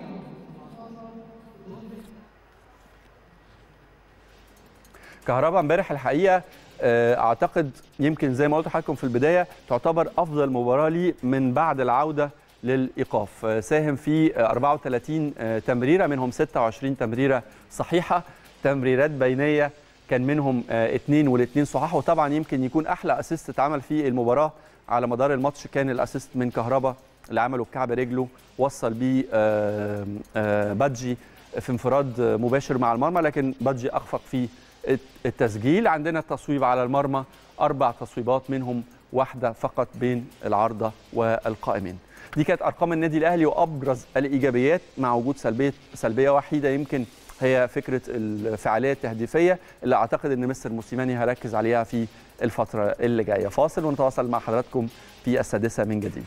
كهربا امبارح الحقيقه آه، اعتقد يمكن زي ما قلت لحضراتكم في البدايه تعتبر افضل مباراه ليه من بعد العوده للايقاف آه، ساهم في آه، 34 آه، تمريره منهم 26 تمريره صحيحه تمريرات بينيه كان منهم آه، اثنين والاثنين صحاح وطبعا يمكن يكون احلى اسيست اتعمل في المباراه على مدار الماتش كان الاسيست من كهربا اللي عمله بكعب رجله وصل بيه آه، آه، بادجي في انفراد مباشر مع المرمى لكن بادجي اخفق في التسجيل عندنا التصويب على المرمى اربع تصويبات منهم واحده فقط بين العارضه والقائمين دي كانت ارقام النادي الاهلي وابرز الايجابيات مع وجود سلبيه سلبيه وحيده يمكن هي فكره الفعاليه التهديفيه اللي اعتقد ان مستر موسيماني هيركز عليها في الفتره اللي جايه فاصل ونتواصل مع حضراتكم في السادسه من جديد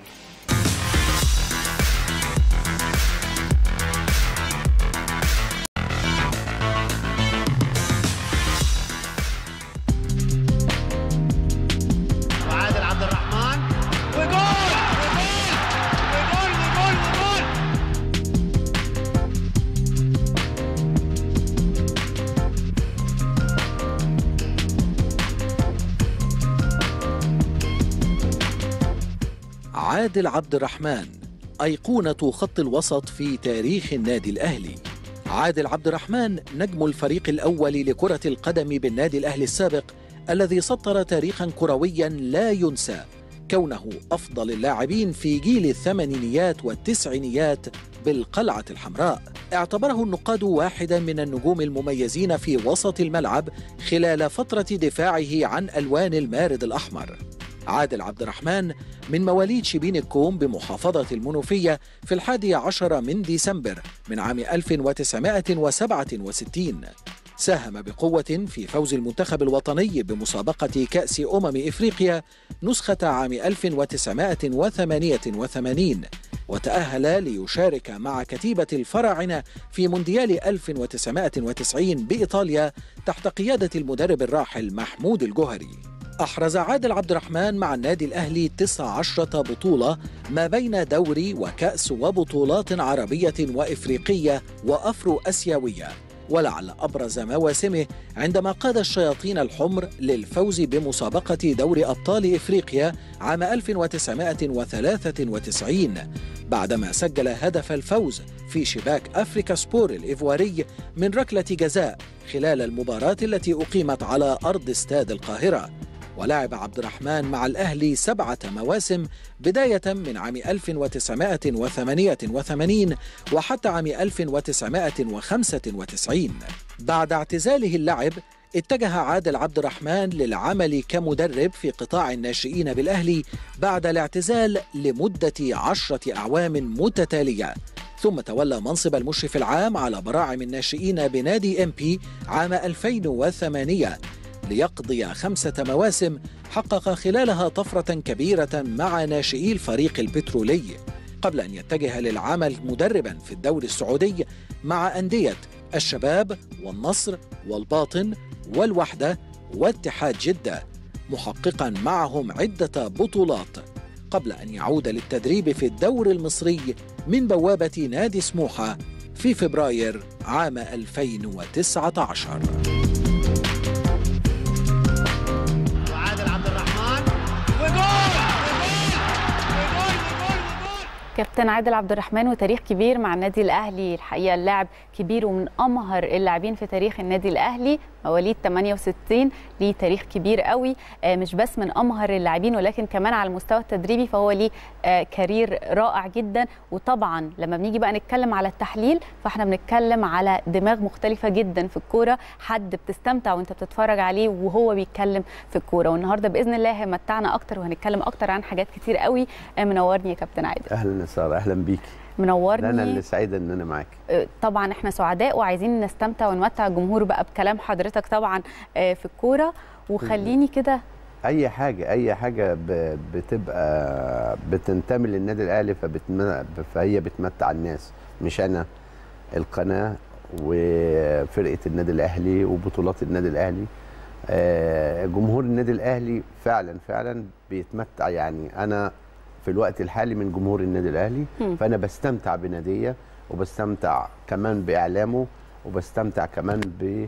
وعادل عبد الرحمن وجول وجول وجول وجول وجول عادل عبد الرحمن أيقونة خط الوسط في تاريخ النادي الأهلي عادل عبد الرحمن نجم الفريق الأول لكرة القدم بالنادي الأهلي السابق الذي سطر تاريخا كرويا لا ينسى كونه أفضل اللاعبين في جيل الثمانينيات والتسعينيات بالقلعة الحمراء اعتبره النقاد واحدا من النجوم المميزين في وسط الملعب خلال فترة دفاعه عن ألوان المارد الأحمر عادل عبد الرحمن من مواليد شبين الكوم بمحافظة المنوفية في الحادي عشر من ديسمبر من عام 1967 ساهم بقوة في فوز المنتخب الوطني بمسابقة كأس أمم إفريقيا نسخة عام 1988 وتأهل ليشارك مع كتيبة الفراعنة في مونديال 1990 بإيطاليا تحت قيادة المدرب الراحل محمود الجوهري أحرز عادل عبد الرحمن مع النادي الأهلي 19 بطولة ما بين دوري وكأس وبطولات عربية وإفريقية وأفرو أسيوية ولعل أبرز مواسمه عندما قاد الشياطين الحمر للفوز بمسابقة دور أبطال إفريقيا عام 1993 بعدما سجل هدف الفوز في شباك أفريكا سبور الإيفواري من ركلة جزاء خلال المباراة التي أقيمت على أرض استاد القاهرة ولعب عبد الرحمن مع الأهلي سبعة مواسم بداية من عام 1988 وحتى عام 1995 بعد اعتزاله اللعب اتجه عادل عبد الرحمن للعمل كمدرب في قطاع الناشئين بالأهلي بعد الاعتزال لمدة عشرة أعوام متتالية ثم تولى منصب المشرف العام على براعم الناشئين بنادي ام بي عام 2008 ليقضي خمسة مواسم حقق خلالها طفرة كبيرة مع ناشئي الفريق البترولي قبل أن يتجه للعمل مدربا في الدوري السعودي مع أندية الشباب والنصر والباطن والوحدة واتحاد جدة محققا معهم عدة بطولات قبل أن يعود للتدريب في الدور المصري من بوابة نادي سموحة في فبراير عام 2019 وعادل عبد الرحمن وجول وجول وجول وجول وجول كابتن عادل عبد الرحمن وتاريخ كبير مع النادي الاهلي الحقيقه اللاعب كبير ومن امهر اللاعبين في تاريخ النادي الاهلي مواليد 68 ليه تاريخ كبير قوي آه، مش بس من امهر اللاعبين ولكن كمان على المستوى التدريبي فهو ليه آه، كارير رائع جدا وطبعا لما بنيجي بقى نتكلم على التحليل فاحنا بنتكلم على دماغ مختلفه جدا في الكوره حد بتستمتع وانت بتتفرج عليه وهو بيتكلم في الكوره والنهارده باذن الله هيمتعنا اكتر وهنتكلم اكتر عن حاجات كتير قوي آه، منورني يا كابتن عادل اهلا يا ساره اهلا بيكي منورني انا اللي سعيده ان انا معاك آه، طبعا احنا سعداء وعايزين نستمتع ونمتع الجمهور بقى بكلام حضرتك طبعا آه، في الكوره وخليني كده اي حاجه اي حاجه ب- بتبقى بتنتمي للنادي الاهلي فبتم... فهي بتمتع الناس مش انا القناه وفرقه النادي الاهلي وبطولات النادي الاهلي آه، جمهور النادي الاهلي فعلا فعلا بيتمتع يعني انا في الوقت الحالي من جمهور النادي الاهلي مم. فانا بستمتع بناديه وبستمتع كمان باعلامه وبستمتع كمان ب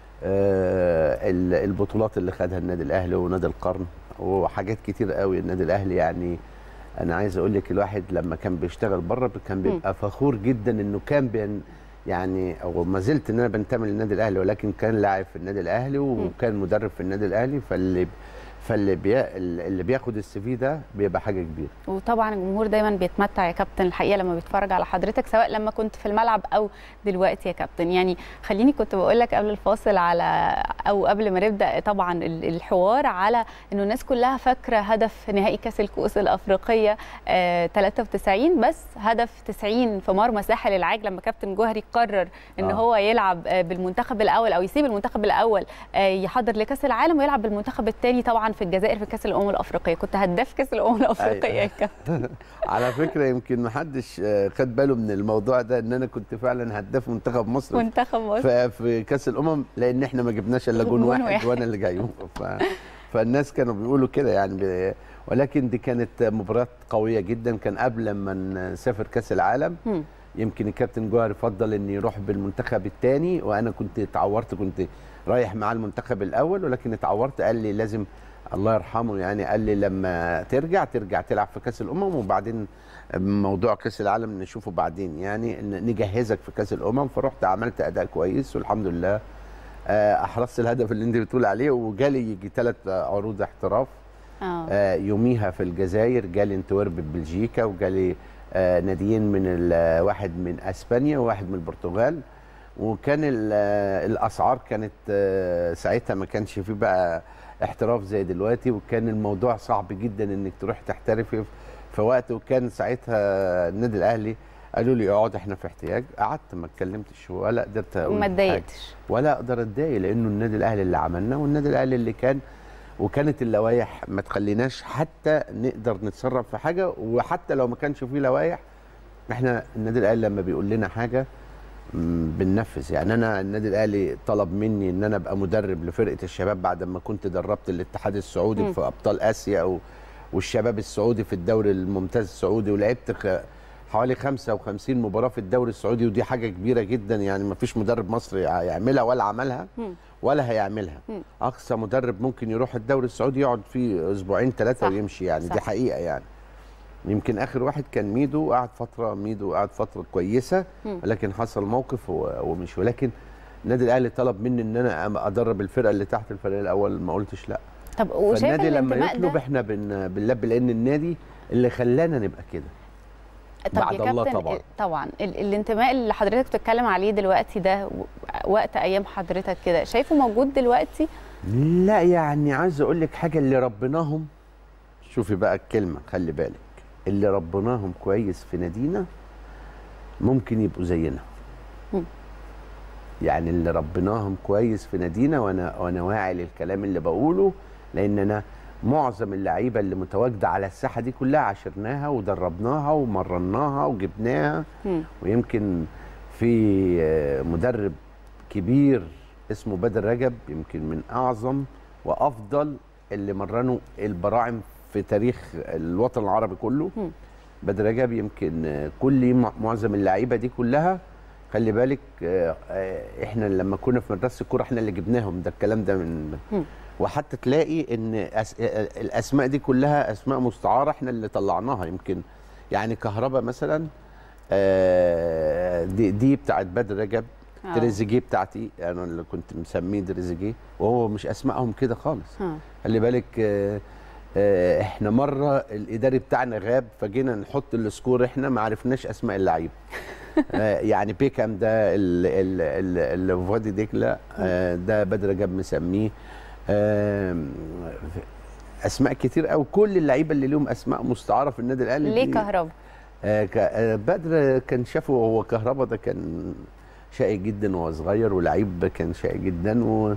آه، ال- البطولات اللي خدها النادي الاهلي ونادي القرن وحاجات كتير قوي النادي الاهلي يعني انا عايز اقول لك الواحد لما كان بيشتغل بره كان بيبقى فخور جدا انه كان بين يعني او ما زلت ان انا بنتمي للنادي الاهلي ولكن كان لاعب في النادي الاهلي وكان مدرب في النادي الاهلي فاللي فاللي بي اللي بياخد السي في ده بيبقى حاجه كبيره وطبعا الجمهور دايما بيتمتع يا كابتن الحقيقه لما بيتفرج على حضرتك سواء لما كنت في الملعب او دلوقتي يا كابتن يعني خليني كنت بقول لك قبل الفاصل على او قبل ما نبدا طبعا ال- الحوار على انه الناس كلها فاكره هدف نهائي كاس الكؤوس الافريقيه آه 93 بس هدف 90 في مرمى ساحل العاج لما كابتن جوهري قرر ان آه. هو يلعب آه بالمنتخب الاول او يسيب المنتخب الاول آه يحضر لكاس العالم ويلعب بالمنتخب الثاني طبعا في الجزائر في كاس الامم الافريقيه كنت هداف كاس الامم الافريقيه يا كابتن على فكره يمكن ما حدش آه، خد باله من الموضوع ده ان انا كنت فعلا هداف منتخب مصر منتخب مصر في, في كاس الامم لان احنا ما جبناش الا جون جون واحد, واحد. وانا اللي جايبه ف... فالناس كانوا بيقولوا كده يعني ب... ولكن دي كانت مباراه قويه جدا كان قبل ما نسافر كاس العالم مم. يمكن الكابتن جوهر فضل اني يروح بالمنتخب الثاني وانا كنت اتعورت كنت رايح مع المنتخب الاول ولكن اتعورت قال لي لازم الله يرحمه يعني قال لي لما ترجع ترجع تلعب في كاس الامم وبعدين موضوع كاس العالم نشوفه بعدين يعني ن- نجهزك في كاس الامم فرحت عملت اداء كويس والحمد لله آه، احرزت الهدف اللي انت بتقول عليه وجالي يجي ثلاث عروض احتراف آه. آه يوميها في الجزائر جالي انتورب ببلجيكا وجالي آه ناديين من ال- واحد من اسبانيا وواحد من البرتغال وكان ال- آه، الاسعار كانت آه، ساعتها ما كانش فيه بقى احتراف زي دلوقتي وكان الموضوع صعب جدا انك تروح تحترفي في وقت وكان ساعتها النادي الاهلي قالوا لي اقعد احنا في احتياج قعدت ما اتكلمتش ولا قدرت اقول ما حاجة. اتضايقتش ولا اقدر اتضايق لانه النادي الاهلي اللي عملنا والنادي الاهلي اللي كان وكانت اللوائح ما تخليناش حتى نقدر نتصرف في حاجه وحتى لو ما كانش فيه لوائح احنا النادي الاهلي لما بيقول لنا حاجه مم، بننفذ يعني انا النادي الاهلي طلب مني ان انا ابقى مدرب لفرقه الشباب بعد ما كنت دربت الاتحاد السعودي مم. في ابطال اسيا و- والشباب السعودي في الدوري الممتاز السعودي ولعبت خ- حوالي 55 مباراه في الدوري السعودي ودي حاجه كبيره جدا يعني ما فيش مدرب مصري يعملها ولا عملها مم. ولا هيعملها مم. اقصى مدرب ممكن يروح الدوري السعودي يقعد فيه اسبوعين ثلاثه صح. ويمشي يعني صح. دي حقيقه يعني يمكن اخر واحد كان ميدو قعد فتره ميدو قعد فتره كويسه مم. لكن حصل موقف و- ومشي ولكن النادي الاهلي طلب مني ان انا أم- ادرب الفرقه اللي تحت الفريق الاول ما قلتش لا طب وشايف فالنادي لما الانتماء يطلب ده احنا بن بنلبي لان النادي اللي خلانا نبقى كده طب بعد يا الله كابتن طبعاً. ال- طبعا ال الانتماء اللي حضرتك بتتكلم عليه دلوقتي ده و- وقت ايام حضرتك كده شايفه موجود دلوقتي لا يعني عايز اقول لك حاجه اللي ربناهم شوفي بقى الكلمه خلي بالك اللي ربناهم كويس في نادينا ممكن يبقوا زينا مم. يعني اللي ربناهم كويس في نادينا وانا وانا واعي للكلام اللي بقوله لان انا معظم اللعيبه اللي متواجده على الساحه دي كلها عاشرناها ودربناها ومرناها وجبناها مم. ويمكن في آه، مدرب كبير اسمه بدر رجب يمكن من اعظم وافضل اللي مرنوا البراعم في تاريخ الوطن العربي كله مم. بدر رجب يمكن آه، كل مع- معظم اللعيبه دي كلها خلي بالك آه، آه، احنا لما كنا في مدرسه الكوره احنا اللي جبناهم ده الكلام ده من مم. وحتى تلاقي ان أس... آه، الاسماء دي كلها اسماء مستعاره احنا اللي طلعناها يمكن يعني كهربا مثلا آه، دي, دي بتاعت بدر رجب آه. تريزيجيه بتاعتي انا اللي كنت مسميه تريزيجيه وهو مش اسمائهم كده خالص ها. خلي بالك آه، آه، احنا مره الاداري بتاعنا غاب فجينا نحط السكور احنا ما عرفناش اسماء اللعيبه آه، يعني بيكام ده ال- ال- ال- اللي في وادي دجله آه، ده بدر جاب مسميه آم، اسماء كتير قوي كل اللعيبه اللي لهم اسماء مستعاره في النادي الاهلي ليه دي- كهربا آه، ك- آه، بدر كان شافه هو كهربا ده كان شقي جدا وهو صغير ولعيب كان شقي جدا و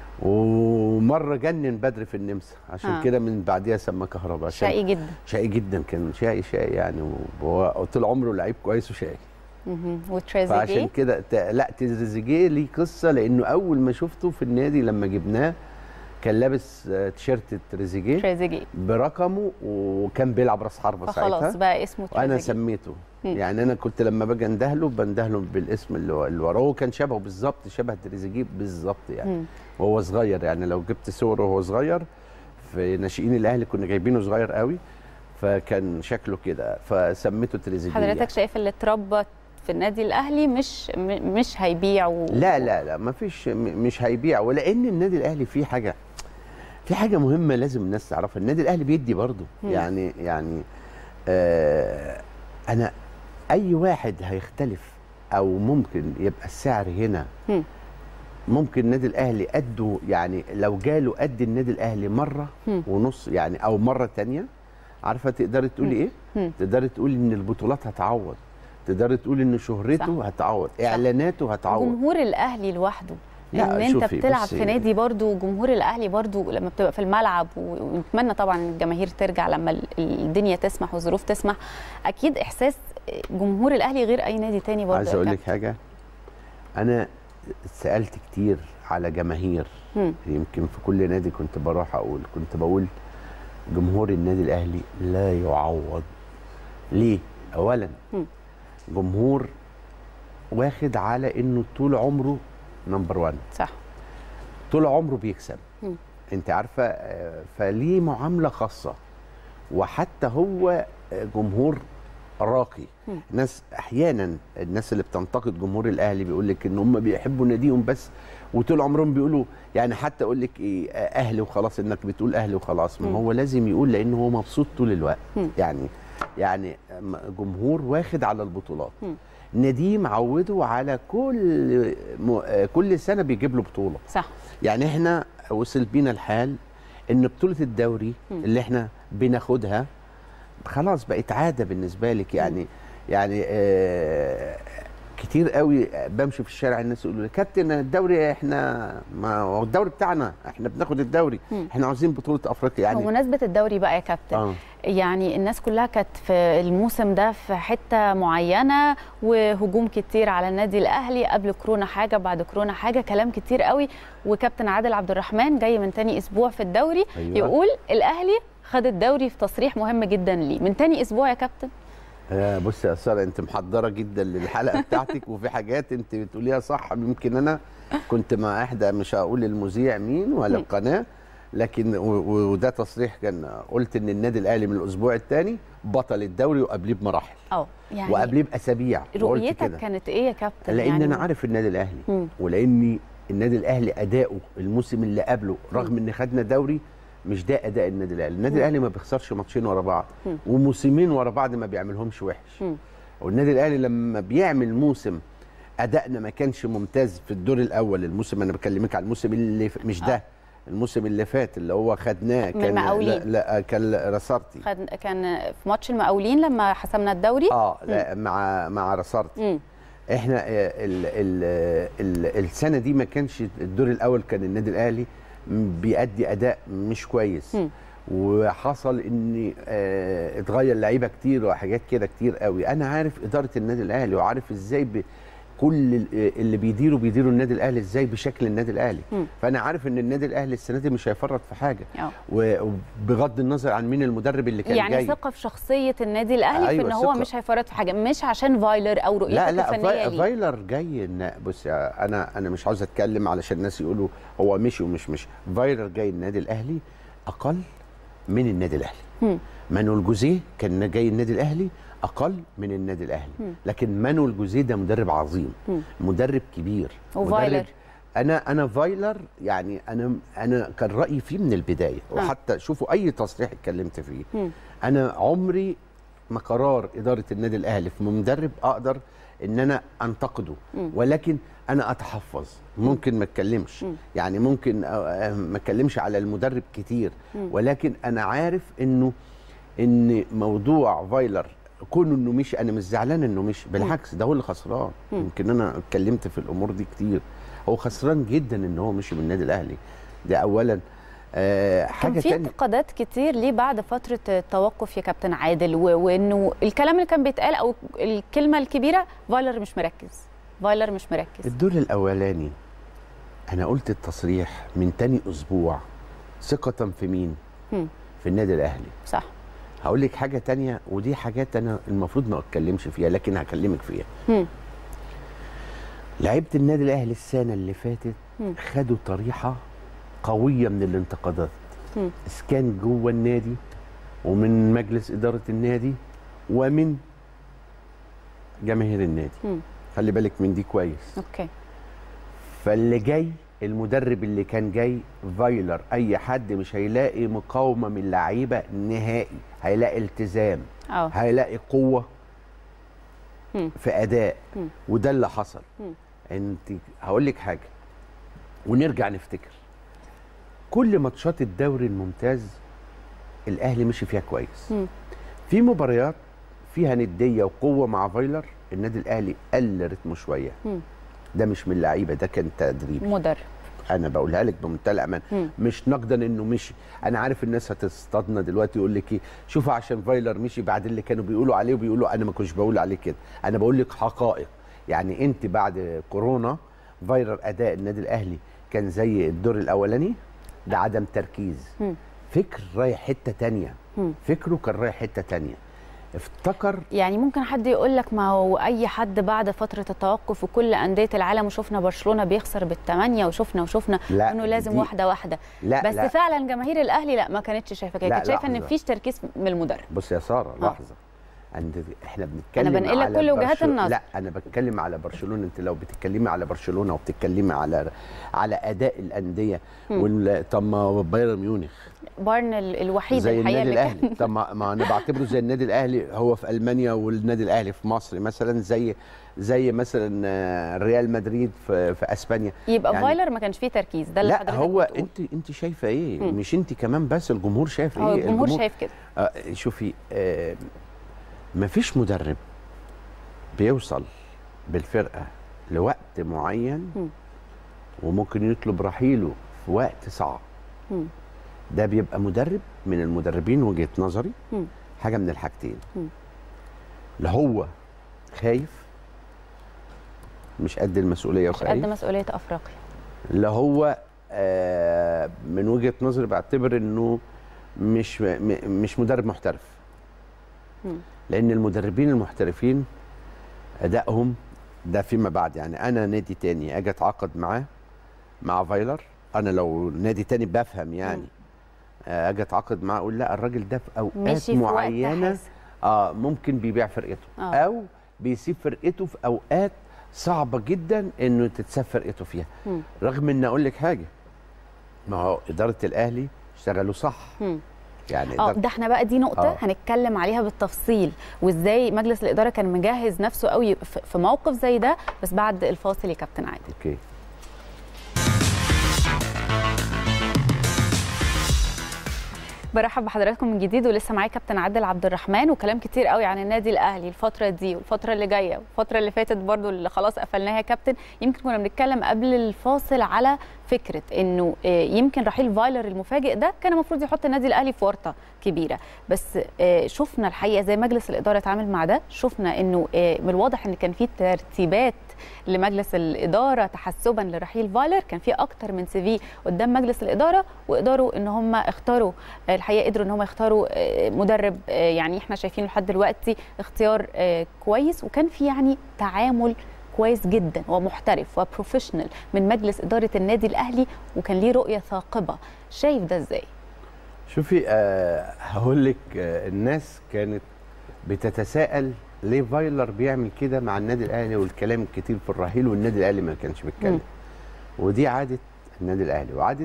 ومره جنن بدر في النمسا عشان آه. كده من بعديها سمى كهربا عشان شقي جدا شقي جدا كان شقي شقي يعني وهو طول عمره لعيب كويس وشقي مهم. فعشان وتريزيجيه كده ت- لا تريزيجيه ليه قصه لانه اول ما شفته في النادي لما جبناه كان لابس آه، تيشيرت تريزيجيه تريزيجيه برقمه وكان بيلعب راس حربه فخلاص ساعتها بقى اسمه وانا تريزيجيه سميته مم. يعني انا كنت لما باجي اندهله بندهله بالاسم اللي هو- اللي وراه هو كان شبهه بالظبط شبه تريزيجيه بالظبط يعني مم. وهو صغير يعني لو جبت صوره وهو صغير في ناشئين الاهلي كنا جايبينه صغير قوي فكان شكله كده فسميته تريزيجيه حضرتك يعني. شايف اللي اتربى في النادي الاهلي مش م- مش هيبيع و... لا لا لا ما فيش م- مش هيبيع ولان النادي الاهلي فيه حاجه في حاجه مهمه لازم الناس تعرفها النادي الاهلي بيدي برضه مم. يعني يعني آه انا اي واحد هيختلف او ممكن يبقى السعر هنا مم. ممكن النادي الاهلي قده يعني لو جاله قد النادي الاهلي مره مم. ونص يعني او مره تانية عارفه تقدري تقولي ايه مم. تقدري تقولي ان البطولات هتعوض تقدري تقولي ان شهرته صح. هتعوض اعلاناته هتعوض جمهور الاهلي لوحده لا، ان انت شوفي، بتلعب بصي. في نادي برضو جمهور الاهلي برضو لما بتبقى في الملعب و- ونتمنى طبعا إن الجماهير ترجع لما ال- الدنيا تسمح والظروف تسمح اكيد احساس جمهور الاهلي غير اي نادي تاني برضو عايز يا اقول لك كابتن. حاجه انا سالت كتير على جماهير مم. يمكن في كل نادي كنت بروح اقول كنت بقول جمهور النادي الاهلي لا يعوض ليه اولا مم. جمهور واخد على انه طول عمره نمبر 1 صح طول عمره بيكسب مم. انت عارفه آه، فليه معامله خاصه وحتى هو آه، جمهور راقي ناس احيانا الناس اللي بتنتقد جمهور الاهلي بيقول لك ان هم بيحبوا ناديهم بس وطول عمرهم بيقولوا يعني حتى اقول لك ايه اهلي وخلاص انك بتقول اهلي وخلاص ما هو لازم يقول لان هو مبسوط طول الوقت يعني يعني م- جمهور واخد على البطولات ناديه معوده على كل م... كل سنه بيجيب له بطوله صح يعني احنا وصل بينا الحال ان بطوله الدوري اللي احنا بناخدها خلاص بقت عاده بالنسبه لك يعني يعني آه كتير قوي بمشي في الشارع الناس يقولوا لي كابتن الدوري احنا ما هو الدوري بتاعنا احنا بناخد الدوري احنا عاوزين بطوله افريقيا يعني بمناسبه الدوري بقى يا كابتن آه. يعني الناس كلها كانت في الموسم ده في حته معينه وهجوم كتير على النادي الاهلي قبل كورونا حاجه بعد كورونا حاجه كلام كتير قوي وكابتن عادل عبد الرحمن جاي من تاني اسبوع في الدوري أيوة. يقول الاهلي خد الدوري في تصريح مهم جدا ليه من تاني اسبوع يا كابتن آه، بصي يا ساره انت محضره جدا للحلقه بتاعتك وفي حاجات انت بتقوليها صح يمكن انا كنت مع احدى مش هقول المذيع مين ولا مم. القناه لكن و- و- وده تصريح كان قلت ان النادي الاهلي من الاسبوع الثاني بطل الدوري وقبليه بمراحل اه يعني وقبليه باسابيع وقلت رؤيتك كده. كانت ايه يا كابتن لان يعني انا عارف النادي الاهلي مم. ولاني النادي الاهلي اداؤه الموسم اللي قبله رغم ان خدنا دوري مش ده اداء النادي الاهلي النادي الاهلي ما بيخسرش ماتشين ورا بعض مم. وموسمين ورا بعض ما بيعملهمش وحش مم. والنادي الاهلي لما بيعمل موسم ادائنا ما كانش ممتاز في الدور الاول الموسم انا بكلمك على الموسم اللي ف... مش ده آه. الموسم اللي فات اللي هو خدناه من كان المقاولين. لا, لا كان رصارتي خد كان في ماتش المقاولين لما حسمنا الدوري اه لا مع مع رصارتي مم. احنا آه، ال ال ال السنه دي ما كانش الدور الاول كان النادي الاهلي بيأدي اداء مش كويس مم. وحصل ان آه، اتغير لعيبه كتير وحاجات كده كتير قوي انا عارف اداره النادي الاهلي وعارف ازاي ب كل ال- اللي بيديروا بيديروا النادي الاهلي ازاي بشكل النادي الاهلي مم. فانا عارف ان النادي الاهلي السنه دي مش هيفرط في حاجه اه و- وبغض النظر عن مين المدرب اللي كان يعني جاي ثقه في شخصيه النادي الاهلي في أيوة، ان هو ثقة. مش هيفرط في حاجه مش عشان فايلر او رؤيتك لا لا الفنيه فاي- ليه فايلر جاي إن- بص يا انا انا مش عاوز اتكلم علشان الناس يقولوا هو مشي ومش مشي فايلر جاي النادي الاهلي اقل من النادي الاهلي مم. مانويل جوزيه كان جاي النادي الاهلي اقل من النادي الاهلي لكن مانويل جوزيه ده مدرب عظيم مم. مدرب كبير وفايلر؟ مدرب انا انا فايلر يعني انا انا كان رايي فيه من البدايه وحتى شوفوا اي تصريح اتكلمت فيه مم. انا عمري ما قرار اداره النادي الاهلي في مدرب اقدر ان انا انتقده مم. ولكن انا اتحفظ ممكن ما اتكلمش مم. يعني ممكن آه، آه، ما اتكلمش على المدرب كتير مم. ولكن انا عارف انه ان موضوع فايلر كونه انه مشي انا مش زعلان انه مشي بالعكس ده هو اللي خسران مم. يمكن انا اتكلمت في الامور دي كتير هو خسران جدا ان هو مشي من النادي الاهلي ده اولا آه كان حاجه في تانية انتقادات كتير ليه بعد فتره التوقف يا كابتن عادل و- وانه الكلام اللي كان بيتقال او الكلمه الكبيره فايلر مش مركز فايلر مش مركز الدور الاولاني انا قلت التصريح من تاني اسبوع ثقه في مين مم. في النادي الاهلي صح هقول لك حاجه تانية ودي حاجات انا المفروض ما اتكلمش فيها لكن هكلمك فيها مم. لعيبه النادي الاهلي السنه اللي فاتت مم. خدوا طريحه قويه من الانتقادات مم. إذا كان جوه النادي ومن مجلس اداره النادي ومن جماهير النادي مم. خلي بالك من دي كويس اوكي فاللي جاي المدرب اللي كان جاي فايلر اي حد مش هيلاقي مقاومه من اللعيبه نهائي هيلاقي التزام اه هيلاقي قوه مم. في اداء مم. وده اللي حصل مم. انت هقول لك حاجه ونرجع نفتكر كل ماتشات الدوري الممتاز الاهلي مشي فيها كويس مم. في مباريات فيها نديه وقوه مع فايلر النادي الاهلي قل رتمه شويه مم. ده مش من اللعيبه ده كان تدريب مدرب انا بقولها لك بمنتهى الامان مم. مش نقدا انه مشي انا عارف الناس هتصطادنا دلوقتي يقول لك ايه شوفوا عشان فايلر مشي بعد اللي كانوا بيقولوا عليه وبيقولوا انا ما كنتش بقول عليه كده انا بقول لك حقائق يعني انت بعد كورونا فايلر اداء النادي الاهلي كان زي الدور الاولاني ده عدم تركيز مم. فكر رايح حته تانية مم. فكره كان رايح حته تانية افتكر يعني ممكن حد يقول لك ما هو اي حد بعد فتره التوقف وكل انديه العالم وشفنا برشلونه بيخسر بالثمانيه وشفنا وشفنا لا، انه لازم دي- واحده واحده لا بس لا فعلا جماهير الاهلي لا ما كانتش شايفه كده لا، كانت شايفه ان لحظة. مفيش تركيز من المدرب بص يا ساره آه. لحظه عند احنا بنتكلم بنقل لك على كل وجهات برشل- النظر. لا انا بتكلم على برشلونه انت لو بتتكلمي على برشلونه وبتتكلمي على على اداء الانديه وال- طب ما بايرن ميونخ بايرن ال- الوحيد زي الحقيقه النادي اللي الاهلي كان طب ما ما انا بعتبره زي النادي الاهلي هو في المانيا والنادي الاهلي في مصر مثلا زي زي مثلا آه، ريال مدريد في, في اسبانيا يبقى يعني- فايلر ما كانش فيه تركيز ده اللي لا حضرتك هو بتقول. انت انت شايفه ايه مم. مش انت كمان بس الجمهور شايف هو ايه الجمهور شايف كده آه شوفي آه مفيش مدرب بيوصل بالفرقه لوقت معين مم. وممكن يطلب رحيله في وقت صعب مم. ده بيبقى مدرب من المدربين وجهه نظري مم. حاجه من الحاجتين مم. لا هو خايف مش قد المسؤوليه مش قد وخايف مسؤوليه افريقيا لا هو آه من وجهه نظري بعتبر انه مش م- مش مدرب محترف مم. لان المدربين المحترفين ادائهم ده فيما بعد يعني انا نادي تاني اجي اتعاقد معاه مع فايلر انا لو نادي تاني بفهم يعني مم. آه، اجي اتعاقد معاه اقول لا الراجل ده في اوقات مشي في وقت معينه حاسم. اه ممكن بيبيع فرقته آه. او بيسيب فرقته في اوقات صعبه جدا انه تتساب فرقته فيها مم. رغم ان اقول لك حاجه ما هو اداره الاهلي اشتغلوا صح مم. يعني اه إدارة- ده احنا بقى دي نقطه آه. هنتكلم عليها بالتفصيل وازاي مجلس الاداره كان مجهز نفسه قوي في في موقف زي ده بس بعد الفاصل يا كابتن عادل اوكي برحب بحضراتكم من جديد ولسه معايا كابتن عادل عبد الرحمن وكلام كتير قوي عن النادي الاهلي الفتره دي والفتره اللي جايه والفتره اللي فاتت برضو اللي خلاص قفلناها يا كابتن يمكن كنا بنتكلم قبل الفاصل على فكره انه آه، يمكن رحيل فايلر المفاجئ ده كان المفروض يحط النادي الاهلي في ورطه كبيره بس آه، شفنا الحقيقه زي مجلس الاداره اتعامل مع ده شفنا انه آه، من الواضح ان كان في ترتيبات لمجلس الاداره تحسبا لرحيل فايلر كان في اكتر من سي في قدام مجلس الاداره وقدروا ان هم اختاروا آه، الحقيقه قدروا ان هم يختاروا آه، مدرب آه، يعني احنا شايفينه لحد دلوقتي اختيار آه، كويس وكان في يعني تعامل كويس جدا ومحترف وبروفيشنال من مجلس اداره النادي الاهلي وكان ليه رؤيه ثاقبه شايف ده ازاي شوفي آه هقول لك آه الناس كانت بتتساءل ليه فايلر بيعمل كده مع النادي الاهلي والكلام الكتير في الرحيل والنادي الاهلي ما كانش بيتكلم ودي عاده النادي الاهلي وعاده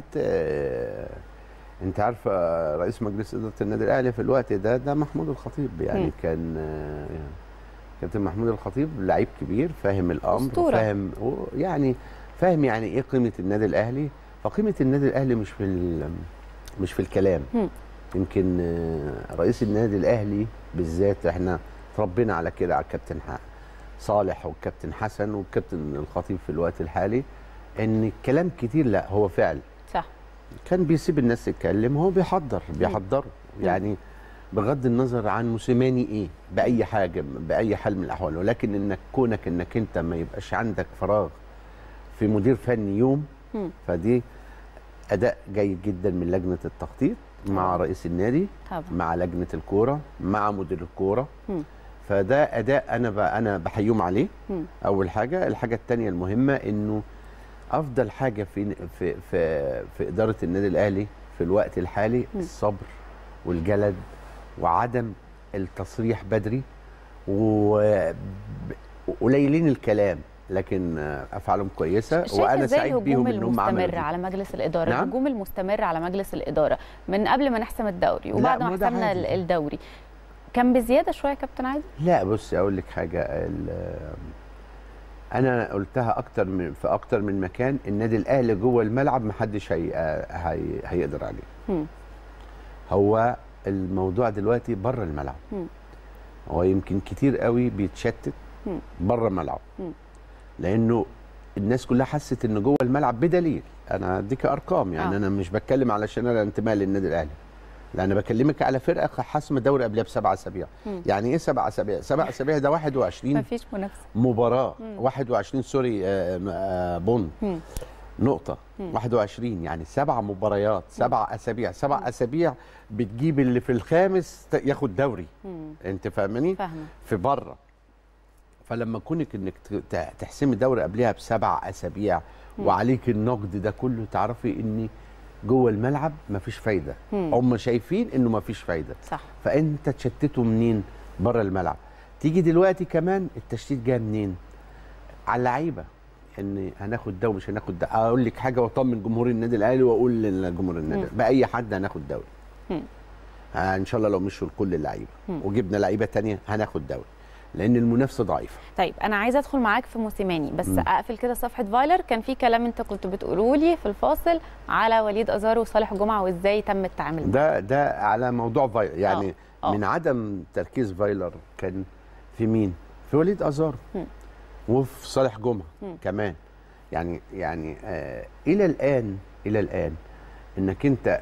آه انت عارفه آه، رئيس مجلس اداره النادي الاهلي في الوقت ده ده محمود الخطيب يعني مم. كان آه كابتن محمود الخطيب لعيب كبير فاهم الامر أسطورة. فاهم يعني فاهم يعني ايه قيمه النادي الاهلي فقيمه النادي الاهلي مش في ال- مش في الكلام مم. يمكن آه، رئيس النادي الاهلي بالذات احنا تربينا على كده على الكابتن ح- صالح والكابتن حسن والكابتن الخطيب في الوقت الحالي ان الكلام كتير لا هو فعل صح كان بيسيب الناس تتكلم هو بيحضر بيحضروا يعني بغض النظر عن موسيماني ايه باي حاجه باي حال من الاحوال ولكن انك كونك انك انت ما يبقاش عندك فراغ في مدير فني يوم مم. فدي اداء جيد جدا من لجنه التخطيط مع طبعاً. رئيس النادي طبعا مع لجنه الكوره مع مدير الكوره مم. فده اداء انا ب... انا بحييهم عليه مم. اول حاجه الحاجه الثانيه المهمه انه افضل حاجه في في في, في اداره النادي الاهلي في الوقت الحالي مم. الصبر والجلد وعدم التصريح بدري وقليلين الكلام لكن افعالهم كويسه شايفه وانا ازاي سعيد بيهم الهجوم انهم عملوا المستمر دي. على مجلس الاداره نعم؟ الهجوم المستمر على مجلس الاداره من قبل ما نحسم الدوري لا، وبعد ما ما ده حسمنا عادي. ال- الدوري كان بزياده شويه يا كابتن عادل لا بصي اقول لك حاجه ال- انا قلتها اكتر من في اكتر من مكان النادي الاهلي جوه الملعب محدش هي هي هيقدر عليه مم. هو الموضوع دلوقتي بره الملعب مم. هو يمكن كتير قوي بيتشتت مم. بره الملعب مم. لانه الناس كلها حست ان جوه الملعب بدليل انا اديك ارقام يعني آه. انا مش بتكلم علشان انا انتماء للنادي الاهلي لا انا بكلمك على فرقه حسم الدوري قبلها بسبع اسابيع مم. يعني ايه سبع اسابيع سبع اسابيع ده 21 مفيش منافسه مباراه مم. 21 سوري آه، آه، بون مم. نقطه مم. 21 يعني سبع مباريات سبع اسابيع سبع اسابيع بتجيب اللي في الخامس ت- ياخد دوري مم. انت فاهماني فاهمه في بره فلما كونك انك ت- ت- تحسمي الدوري قبلها بسبع اسابيع مم. وعليك النقد ده كله تعرفي ان جوه الملعب مفيش فايده مم. هم شايفين انه مفيش فايده صح فانت تشتته منين بره الملعب تيجي دلوقتي كمان التشتيت جاي منين على اللعيبه ان هناخد ده ومش هناخد ده اقول لك حاجه واطمن جمهور النادي الاهلي واقول لجمهور النادي مم. باي حد هناخد دوري مم. آه ان شاء الله لو مشوا لكل اللعيبه مم. وجبنا لعيبه تانية هناخد دوري لان المنافسه ضعيفه طيب انا عايزه ادخل معاك في موسيماني بس مم. اقفل كده صفحه فايلر كان في كلام انت كنت بتقوله لي في الفاصل على وليد ازار وصالح جمعه وازاي تم التعامل معاه ده ده على موضوع فايلر يعني آه. من عدم تركيز فايلر كان في مين في وليد ازار مم. وفي صالح جمعه مم. كمان يعني يعني آه الى الان الى الان انك انت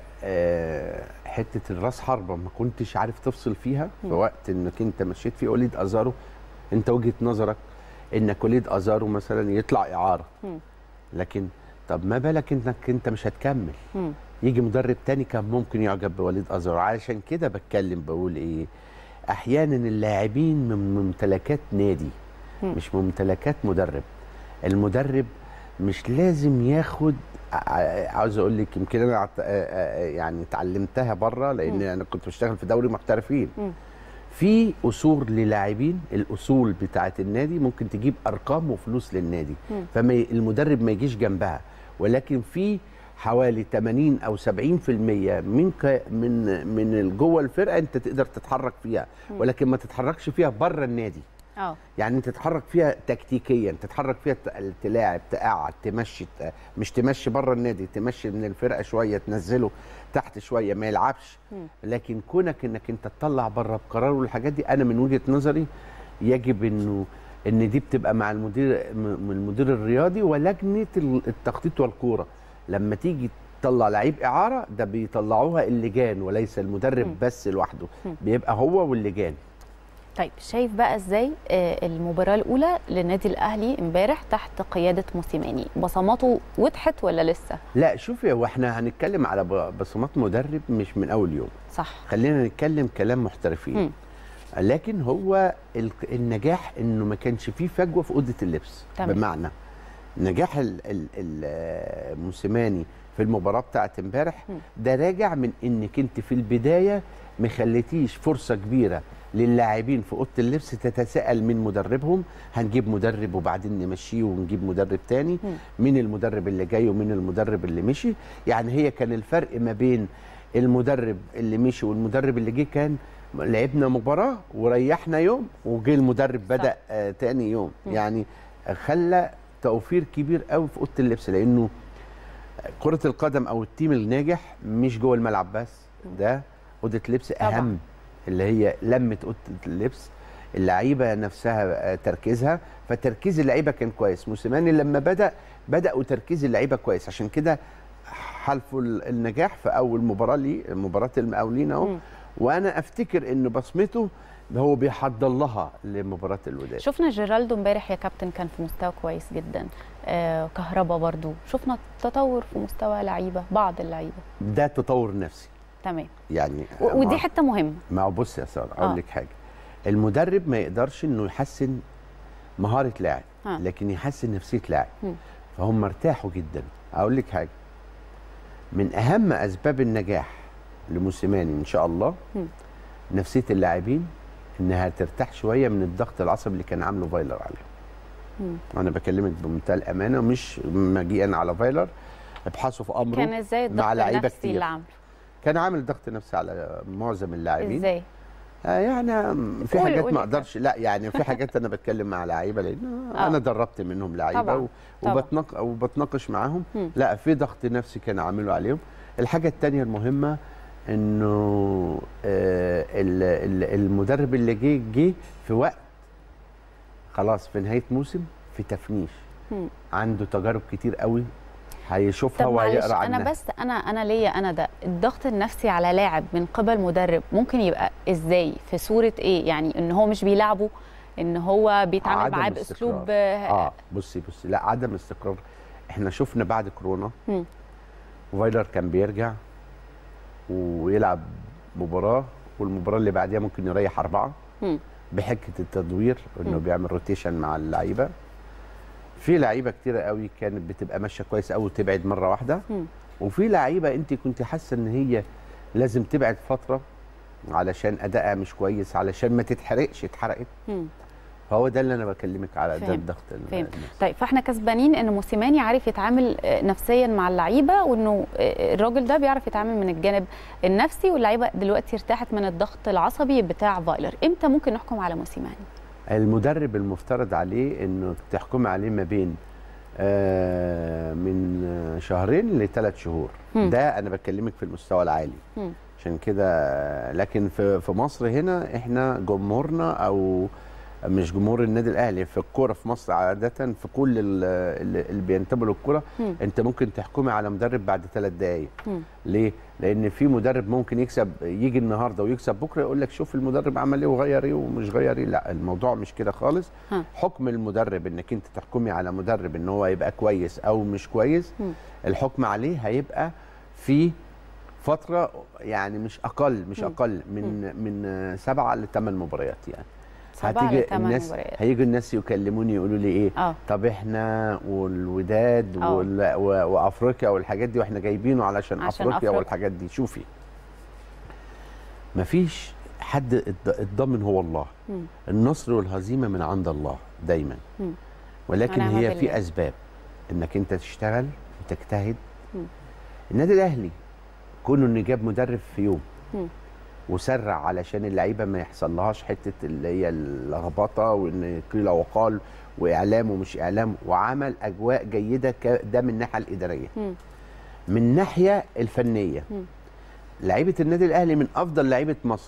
آه حته الراس حربه ما كنتش عارف تفصل فيها في مم. وقت انك انت مشيت فيه وليد ازارو انت وجهه نظرك انك وليد ازارو مثلا يطلع اعاره مم. لكن طب ما بالك انك انت مش هتكمل مم. يجي مدرب تاني كان ممكن يعجب بوليد ازار علشان كده بتكلم بقول ايه احيانا اللاعبين من ممتلكات نادي مم. مش ممتلكات مدرب المدرب مش لازم ياخد ع- عاوز اقول لك يمكن انا عت- آه، آه، يعني اتعلمتها بره لان مم. انا كنت بشتغل في دوري محترفين مم. في اصول للاعبين الاصول بتاعه النادي ممكن تجيب ارقام وفلوس للنادي مم. فما ي- المدرب ما يجيش جنبها ولكن في حوالي 80 او 70% من ك من من جوه الفرقه انت تقدر تتحرك فيها مم. ولكن ما تتحركش فيها بره النادي اه يعني انت تتحرك فيها تكتيكيا تتحرك فيها ت- تلاعب تقعد تمشي ت- مش تمشي بره النادي تمشي من الفرقه شويه تنزله تحت شويه ما يلعبش مم. لكن كونك انك انت تطلع بره بقرار والحاجات دي انا من وجهه نظري يجب انه ان دي بتبقى مع المدير م- من المدير الرياضي ولجنه ال- التخطيط والكوره لما تيجي تطلع لعيب اعاره ده بيطلعوها اللجان وليس المدرب مم. بس لوحده مم. بيبقى هو واللجان طيب شايف بقى ازاي آه، المباراه الاولى للنادي الاهلي امبارح تحت قياده موسيماني بصماته وضحت ولا لسه لا شوفي هو احنا هنتكلم على ب- بصمات مدرب مش من اول يوم صح خلينا نتكلم كلام محترفين مم. لكن هو ال- النجاح انه ما كانش فيه فجوه في اوضه اللبس تمام. بمعنى نجاح ال- ال- ال- موسيماني في المباراه بتاعت امبارح مم. ده راجع من انك انت في البدايه ما خليتيش فرصه كبيره للاعبين في اوضه اللبس تتساءل من مدربهم هنجيب مدرب وبعدين نمشيه ونجيب مدرب تاني مم. مين المدرب اللي جاي ومين المدرب اللي مشي يعني هي كان الفرق ما بين المدرب اللي مشي والمدرب اللي جه كان لعبنا مباراه وريحنا يوم وجه المدرب بدا آه تاني يوم مم. يعني خلى توفير كبير قوي في اوضه اللبس لانه كره القدم او التيم الناجح مش جوه الملعب بس ده اوضه لبس طبعاً. اهم اللي هي لمه اوضه اللبس اللعيبه نفسها آه، تركيزها فتركيز اللعيبه كان كويس موسيماني لما بدا بداوا تركيز اللعيبه كويس عشان كده حلفوا ال- النجاح في اول مباراه ليه مباراه المقاولين اهو مم. وانا افتكر ان بصمته هو بيحضر لها لمباراه الوداد شفنا جيرالدو امبارح يا كابتن كان في مستوى كويس جدا آه كهربا برضو شفنا تطور في مستوى لعيبه بعض اللعيبه ده تطور نفسي تمام يعني و- ودي ما- حته مهمه ما هو بص يا ساره آه. اقول لك حاجه المدرب ما يقدرش انه يحسن مهاره لاعب آه. لكن يحسن نفسيه لاعب مم. فهم ارتاحوا جدا اقول لك حاجه من اهم اسباب النجاح لموسيماني ان شاء الله مم. نفسيه اللاعبين انها ترتاح شويه من الضغط العصبي اللي كان عامله فايلر عليهم مم. انا بكلمك بمنتهى الامانه مش مجيئا على فايلر ابحثوا في امره كان ازاي الضغط مع لعيبه النفسي كتير اللي عامله كان عامل ضغط نفسي على معظم اللاعبين ازاي آه يعني في قول- حاجات قول ما يا اقدرش لا يعني في حاجات انا بتكلم مع لعيبه لان آه. انا دربت منهم لعيبه طبعاً، و- طبعاً. وبتناق وبتناقش معاهم مم. لا في ضغط نفسي كان عامله عليهم الحاجه الثانيه المهمه انه آه ال- ال- المدرب اللي جه جه في وقت خلاص في نهايه موسم في تفنيش مم. عنده تجارب كتير قوي هيشوفها طب معلش وهيقرا عنها انا بس انا انا ليا انا ده الضغط النفسي على لاعب من قبل مدرب ممكن يبقى ازاي في صوره ايه يعني ان هو مش بيلعبه ان هو بيتعامل عدم معاه استقرار. باسلوب آه، اه بصي بصي لا عدم استقرار احنا شفنا بعد كورونا مم. فايلر كان بيرجع ويلعب مباراه والمباراه اللي بعديها ممكن يريح اربعه مم. بحكه التدوير انه مم. بيعمل روتيشن مع اللعيبه في لعيبه كتيره قوي كانت بتبقى ماشيه كويس قوي وتبعد مره واحده مم. وفي لعيبه انت كنت حاسه ان هي لازم تبعد فتره علشان ادائها مش كويس علشان ما تتحرقش اتحرقت مم. فهو ده اللي انا بكلمك على ده فهمت. الضغط ال- فهمت النفسي. طيب فاحنا كسبانين ان موسيماني عارف يتعامل آه، نفسيا مع اللعيبه وانه آه، الراجل ده بيعرف يتعامل من الجانب النفسي واللعيبه دلوقتي ارتاحت من الضغط العصبي بتاع فايلر امتى ممكن نحكم على موسيماني المدرب المفترض عليه انه تحكم عليه ما بين آه، من آه، شهرين لثلاث شهور مم. ده انا بكلمك في المستوى العالي مم. عشان كده آه، لكن في في مصر هنا احنا جمهورنا او مش جمهور النادي الاهلي في الكوره في مصر عاده في كل ال- اللي اللي بينتموا للكوره مم. انت ممكن تحكمي على مدرب بعد ثلاث دقائق مم. ليه؟ لان في مدرب ممكن يكسب يجي النهارده ويكسب بكره يقول لك شوف المدرب عمل ايه وغير ايه ومش غير ايه لا الموضوع مش كده خالص ها. حكم المدرب انك انت تحكمي على مدرب ان هو يبقى كويس او مش كويس مم. الحكم عليه هيبقى في فتره يعني مش اقل مش مم. اقل من من سبعه لثمان مباريات يعني سبعة هتيجي لثمان الناس مباريات. هيجي الناس يكلموني يقولوا لي ايه اه طب احنا والوداد آه. وال... و... وافريقيا والحاجات دي واحنا جايبينه علشان, عشان افريقيا, أفريقيا. والحاجات دي شوفي مفيش حد الض- الضامن هو الله مم. النصر والهزيمه من عند الله دايما مم. ولكن ونعم هي بالله. في اسباب انك انت تشتغل وتجتهد مم. النادي الاهلي كونه انه جاب مدرب في يوم مم. وسرع علشان اللعيبه ما يحصل لهاش حته اللي هي اللخبطه وان قيل وقال واعلام ومش اعلام وعمل اجواء جيده ك- ده من الناحيه الاداريه مم. من الناحيه الفنيه مم. لعيبه النادي الاهلي من افضل لعيبه مصر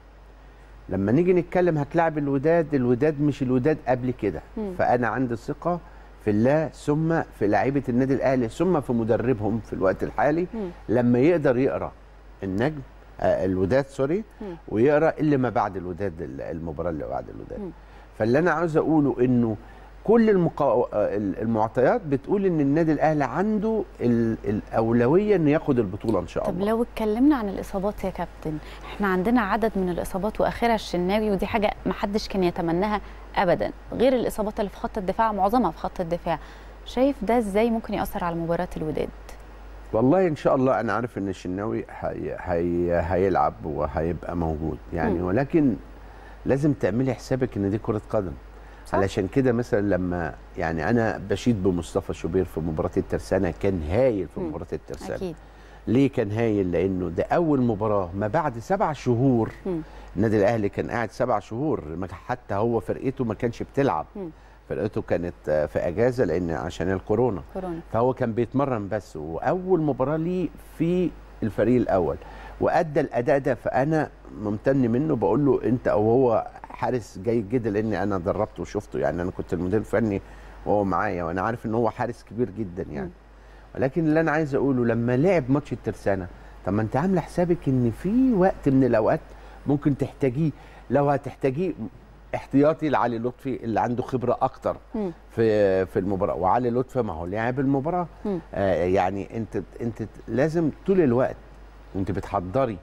لما نيجي نتكلم هتلاعب الوداد الوداد مش الوداد قبل كده مم. فانا عندي ثقه في الله ثم في لعيبه النادي الاهلي ثم في مدربهم في الوقت الحالي مم. لما يقدر يقرا النجم آه الوداد سوري مم. ويقرا اللي ما بعد الوداد ال- المباراه اللي بعد الوداد مم. فاللي انا عاوز اقوله انه كل المقا... آه، المعطيات بتقول ان النادي الاهلي عنده ال... الاولويه انه ياخد البطوله ان شاء طب الله لو اتكلمنا عن الاصابات يا كابتن احنا عندنا عدد من الاصابات واخرها الشناوي ودي حاجه ما حدش كان يتمناها ابدا غير الاصابات اللي في خط الدفاع معظمها في خط الدفاع شايف ده ازاي ممكن ياثر على مباراه الوداد والله ان شاء الله انا عارف ان الشناوي هي... هي... هيلعب وهيبقى موجود يعني مم. ولكن لازم تعملي حسابك ان دي كره قدم صح. علشان كده مثلا لما يعني انا بشيد بمصطفى شوبير في مباراه الترسانه كان هايل في مم. مباراه الترسانه اكيد ليه كان هايل لانه ده اول مباراه ما بعد سبع شهور مم. النادي الاهلي كان قاعد سبع شهور ما- حتى هو فرقته ما كانش بتلعب مم. فرقته كانت آه، في اجازه لان عشان الكورونا كورونا فهو كان بيتمرن بس واول مباراه ليه في الفريق الاول وادى الاداء ده فانا ممتن منه بقول له انت او هو حارس جيد جدا لان انا دربته وشفته يعني انا كنت المدير الفني وهو معايا وانا عارف ان هو حارس كبير جدا يعني ولكن اللي انا عايز اقوله لما لعب ماتش الترسانه طب ما انت عامله حسابك ان في وقت من الاوقات ممكن تحتاجيه لو هتحتاجيه احتياطي لعلي لطفي اللي عنده خبره اكتر مم. في في المباراه وعلي لطفي ما هو لاعب المباراه مم. آه يعني انت انت لازم طول الوقت وانت بتحضري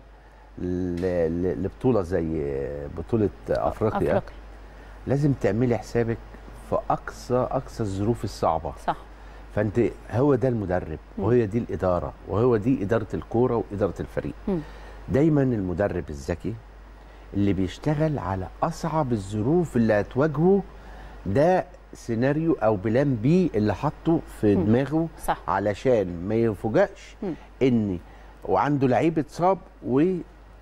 ل- ل- لبطوله زي بطوله افريقيا, افريقيا لازم تعملي حسابك في اقصى اقصى الظروف الصعبه صح فانت هو ده المدرب مم. وهي دي الاداره وهو دي اداره الكوره واداره الفريق مم. دايما المدرب الذكي اللي بيشتغل على اصعب الظروف اللي هتواجهه ده سيناريو او بلان بي اللي حاطه في مم. دماغه صح علشان ما يفوجئش مم. ان وعنده لعيب اتصاب و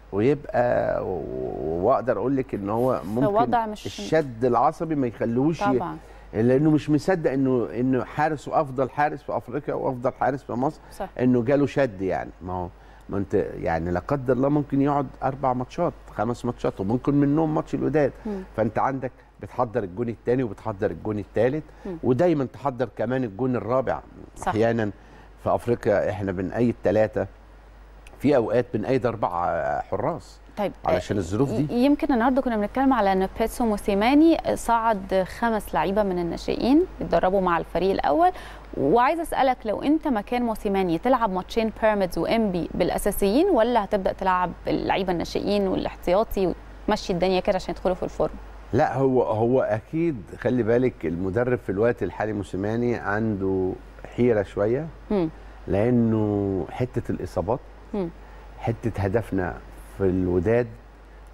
ويبقى و- واقدر اقول لك ان هو ممكن وضع مش- الشد العصبي ما يخليهوش ي- طبعا لانه مش مصدق انه انه حارس وافضل حارس في افريقيا وافضل حارس في مصر صح انه جاله شد يعني ما هو ما انت يعني لا قدر الله ممكن يقعد اربع ماتشات خمس ماتشات وممكن منهم ماتش الوداد مم. فانت عندك بتحضر الجون الثاني وبتحضر الجون الثالث مم. ودايما تحضر كمان الجون الرابع صح. احيانا في افريقيا احنا بنأيد ثلاثه في اوقات بنأيد اربع آه، حراس طيب علشان الظروف دي. ي- يمكن النهارده كنا بنتكلم على ان بيتسو موسيماني صعد خمس لعيبه من الناشئين اتدربوا مع الفريق الاول وعايزه اسالك لو انت مكان موسيماني تلعب ماتشين بيراميدز وانبي بالاساسيين ولا هتبدا تلعب اللعيبه الناشئين والاحتياطي وتمشي الدنيا كده عشان يدخلوا في الفورم لا هو هو اكيد خلي بالك المدرب في الوقت الحالي موسيماني عنده حيره شويه مم. لانه حته الاصابات مم. حته هدفنا في الوداد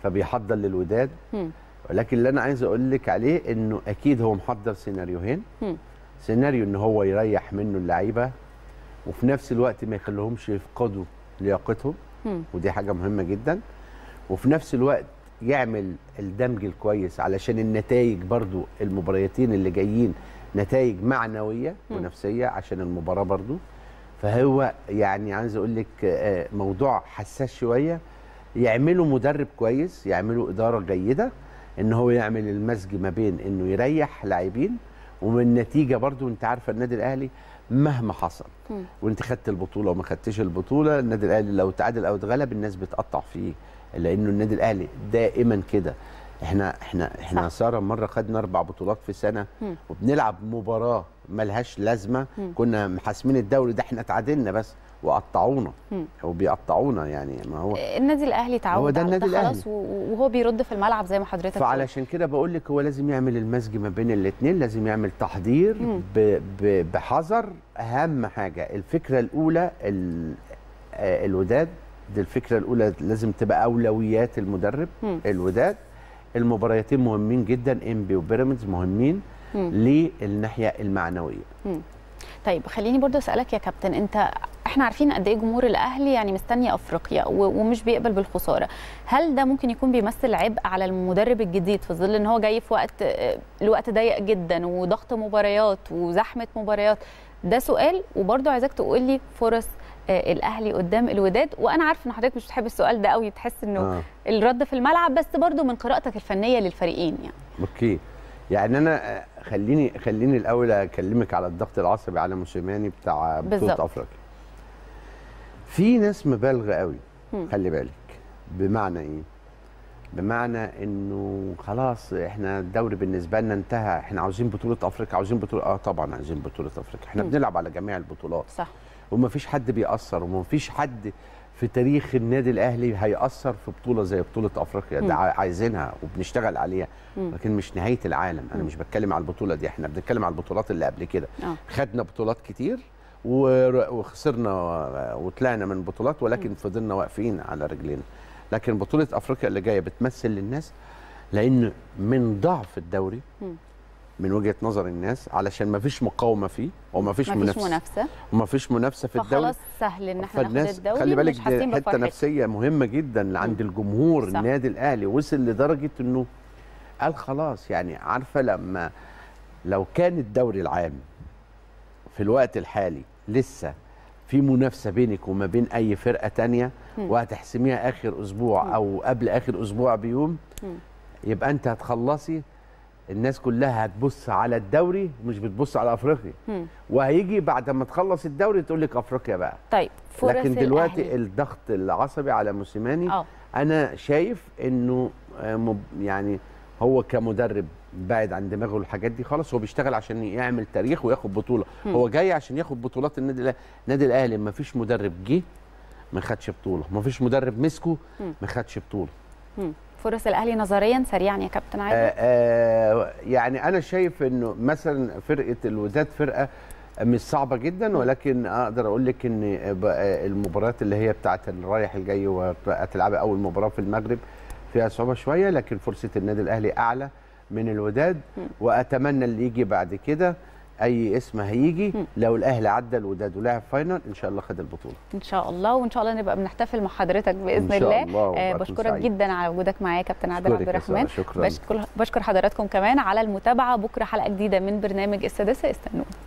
فبيحضر للوداد مم. ولكن اللي انا عايز اقول لك عليه انه اكيد هو محضر سيناريوهين مم. سيناريو ان هو يريح منه اللعيبه وفي نفس الوقت ما يخليهمش يفقدوا لياقتهم مم. ودي حاجه مهمه جدا وفي نفس الوقت يعمل الدمج الكويس علشان النتائج برضو المباريتين اللي جايين نتائج معنويه مم. ونفسيه عشان المباراه برضو فهو يعني عايز اقول لك آه، موضوع حساس شويه يعملوا مدرب كويس يعملوا اداره جيده ان هو يعمل المزج ما بين انه يريح لاعبين ومن النتيجه برضو انت عارفه النادي الاهلي مهما حصل مم. وانت خدت البطوله وما خدتش البطوله النادي الاهلي لو تعادل او اتغلب الناس بتقطع فيه لانه النادي الاهلي دائما كده احنا احنا احنا صح. ساره مره خدنا اربع بطولات في سنه مم. وبنلعب مباراه ملهاش لازمه مم. كنا محاسمين الدوري ده احنا اتعادلنا بس وقطعونا مم. وبيقطعونا يعني ما هو النادي الاهلي تعود هو ده على النادي خلاص و- وهو بيرد في الملعب زي ما حضرتك قلت. فعلشان كده بقول لك هو لازم يعمل المزج ما بين الاثنين لازم يعمل تحضير مم. ب- ب- بحذر اهم حاجه الفكره الاولى ال- آه، الوداد دي الفكره الاولى لازم تبقى اولويات المدرب مم. الوداد المباريتين مهمين جدا انبي وبيراميدز مهمين مم. للناحيه المعنويه طيب خليني برضو اسالك يا كابتن انت احنا عارفين قد ايه جمهور الاهلي يعني مستني افريقيا و- ومش بيقبل بالخساره هل ده ممكن يكون بيمثل عبء على المدرب الجديد في ظل ان هو جاي في وقت آه، الوقت ضيق جدا وضغط مباريات وزحمه مباريات ده سؤال وبرضو عايزاك تقول لي فرص آه، الاهلي قدام الوداد وانا عارفه ان حضرتك مش بتحب السؤال ده قوي بتحس انه آه. الرد في الملعب بس برضو من قراءتك الفنيه للفريقين يعني اوكي يعني انا آه، خليني خليني الاول اكلمك على الضغط العصبي على موسيماني بتاع بطوله بالظبط. افريقيا في ناس مبالغه قوي مم. خلي بالك بمعنى ايه بمعنى انه خلاص احنا الدوري بالنسبه لنا انتهى احنا عاوزين بطوله افريقيا عاوزين بطوله اه طبعا عايزين بطوله افريقيا احنا مم. بنلعب على جميع البطولات صح ومفيش حد بيأثر ومفيش حد في تاريخ النادي الاهلي هيأثر في بطوله زي بطوله افريقيا مم. ده ع- عايزينها وبنشتغل عليها مم. لكن مش نهايه العالم انا مم. مش بتكلم على البطوله دي احنا بنتكلم على البطولات اللي قبل كده اه خدنا بطولات كتير ور- وخسرنا وطلعنا من بطولات ولكن مم. فضلنا واقفين على رجلينا لكن بطوله افريقيا اللي جايه بتمثل للناس لان من ضعف الدوري مم. من وجهه نظر الناس علشان ما فيش مقاومه فيه وما فيش مفيش منافسه منافسه وما فيش منافسه في الدوري فخلاص سهل ان احنا ناخد فالناس الدوري خلي بالك ومش حاسين دي حته بفرحتنا. نفسيه مهمه جدا عند الجمهور صح. النادي الاهلي وصل لدرجه انه قال خلاص يعني عارفه لما لو كان الدوري العام في الوقت الحالي لسه في منافسه بينك وما بين اي فرقه تانية مم. وهتحسميها اخر اسبوع مم. او قبل اخر اسبوع بيوم مم. يبقى انت هتخلصي الناس كلها هتبص على الدوري مش بتبص على افريقيا مم. وهيجي بعد ما تخلص الدوري تقول لك افريقيا بقى طيب فرص لكن دلوقتي الأهلي. الضغط العصبي على موسيماني اه انا شايف انه آه، مب- يعني هو كمدرب بعد عن دماغه الحاجات دي خالص هو بيشتغل عشان يعمل تاريخ وياخد بطوله مم. هو جاي عشان ياخد بطولات النادي الاهلي النادي الاهلي ما فيش مدرب جه ما خدش بطوله ما فيش مدرب مسكه مم. ما خدش بطوله مم. فرص الاهلي نظريا سريعا يا كابتن عادل آه آه يعني انا شايف انه مثلا فرقه الوداد فرقه مش صعبه جدا ولكن اقدر اقول لك ان بقى المباريات اللي هي بتاعه الرايح الجاي وهتلعبها اول مباراه في المغرب فيها صعوبه شويه لكن فرصه النادي الاهلي اعلى من الوداد مم. واتمنى اللي يجي بعد كده اي اسم هيجي مم. لو الاهلي عدى الوداد ولعب فاينل ان شاء الله خد البطوله ان شاء الله وان شاء الله نبقى بنحتفل مع حضرتك باذن إن شاء الله, الله، آه وأكون بشكرك سعيد. جدا على وجودك معايا يا كابتن عادل أشكرك عبد يا سارة، الرحمن شكراً. بشكر بشكر حضراتكم كمان على المتابعه بكره حلقه جديده من برنامج السادسه استنونا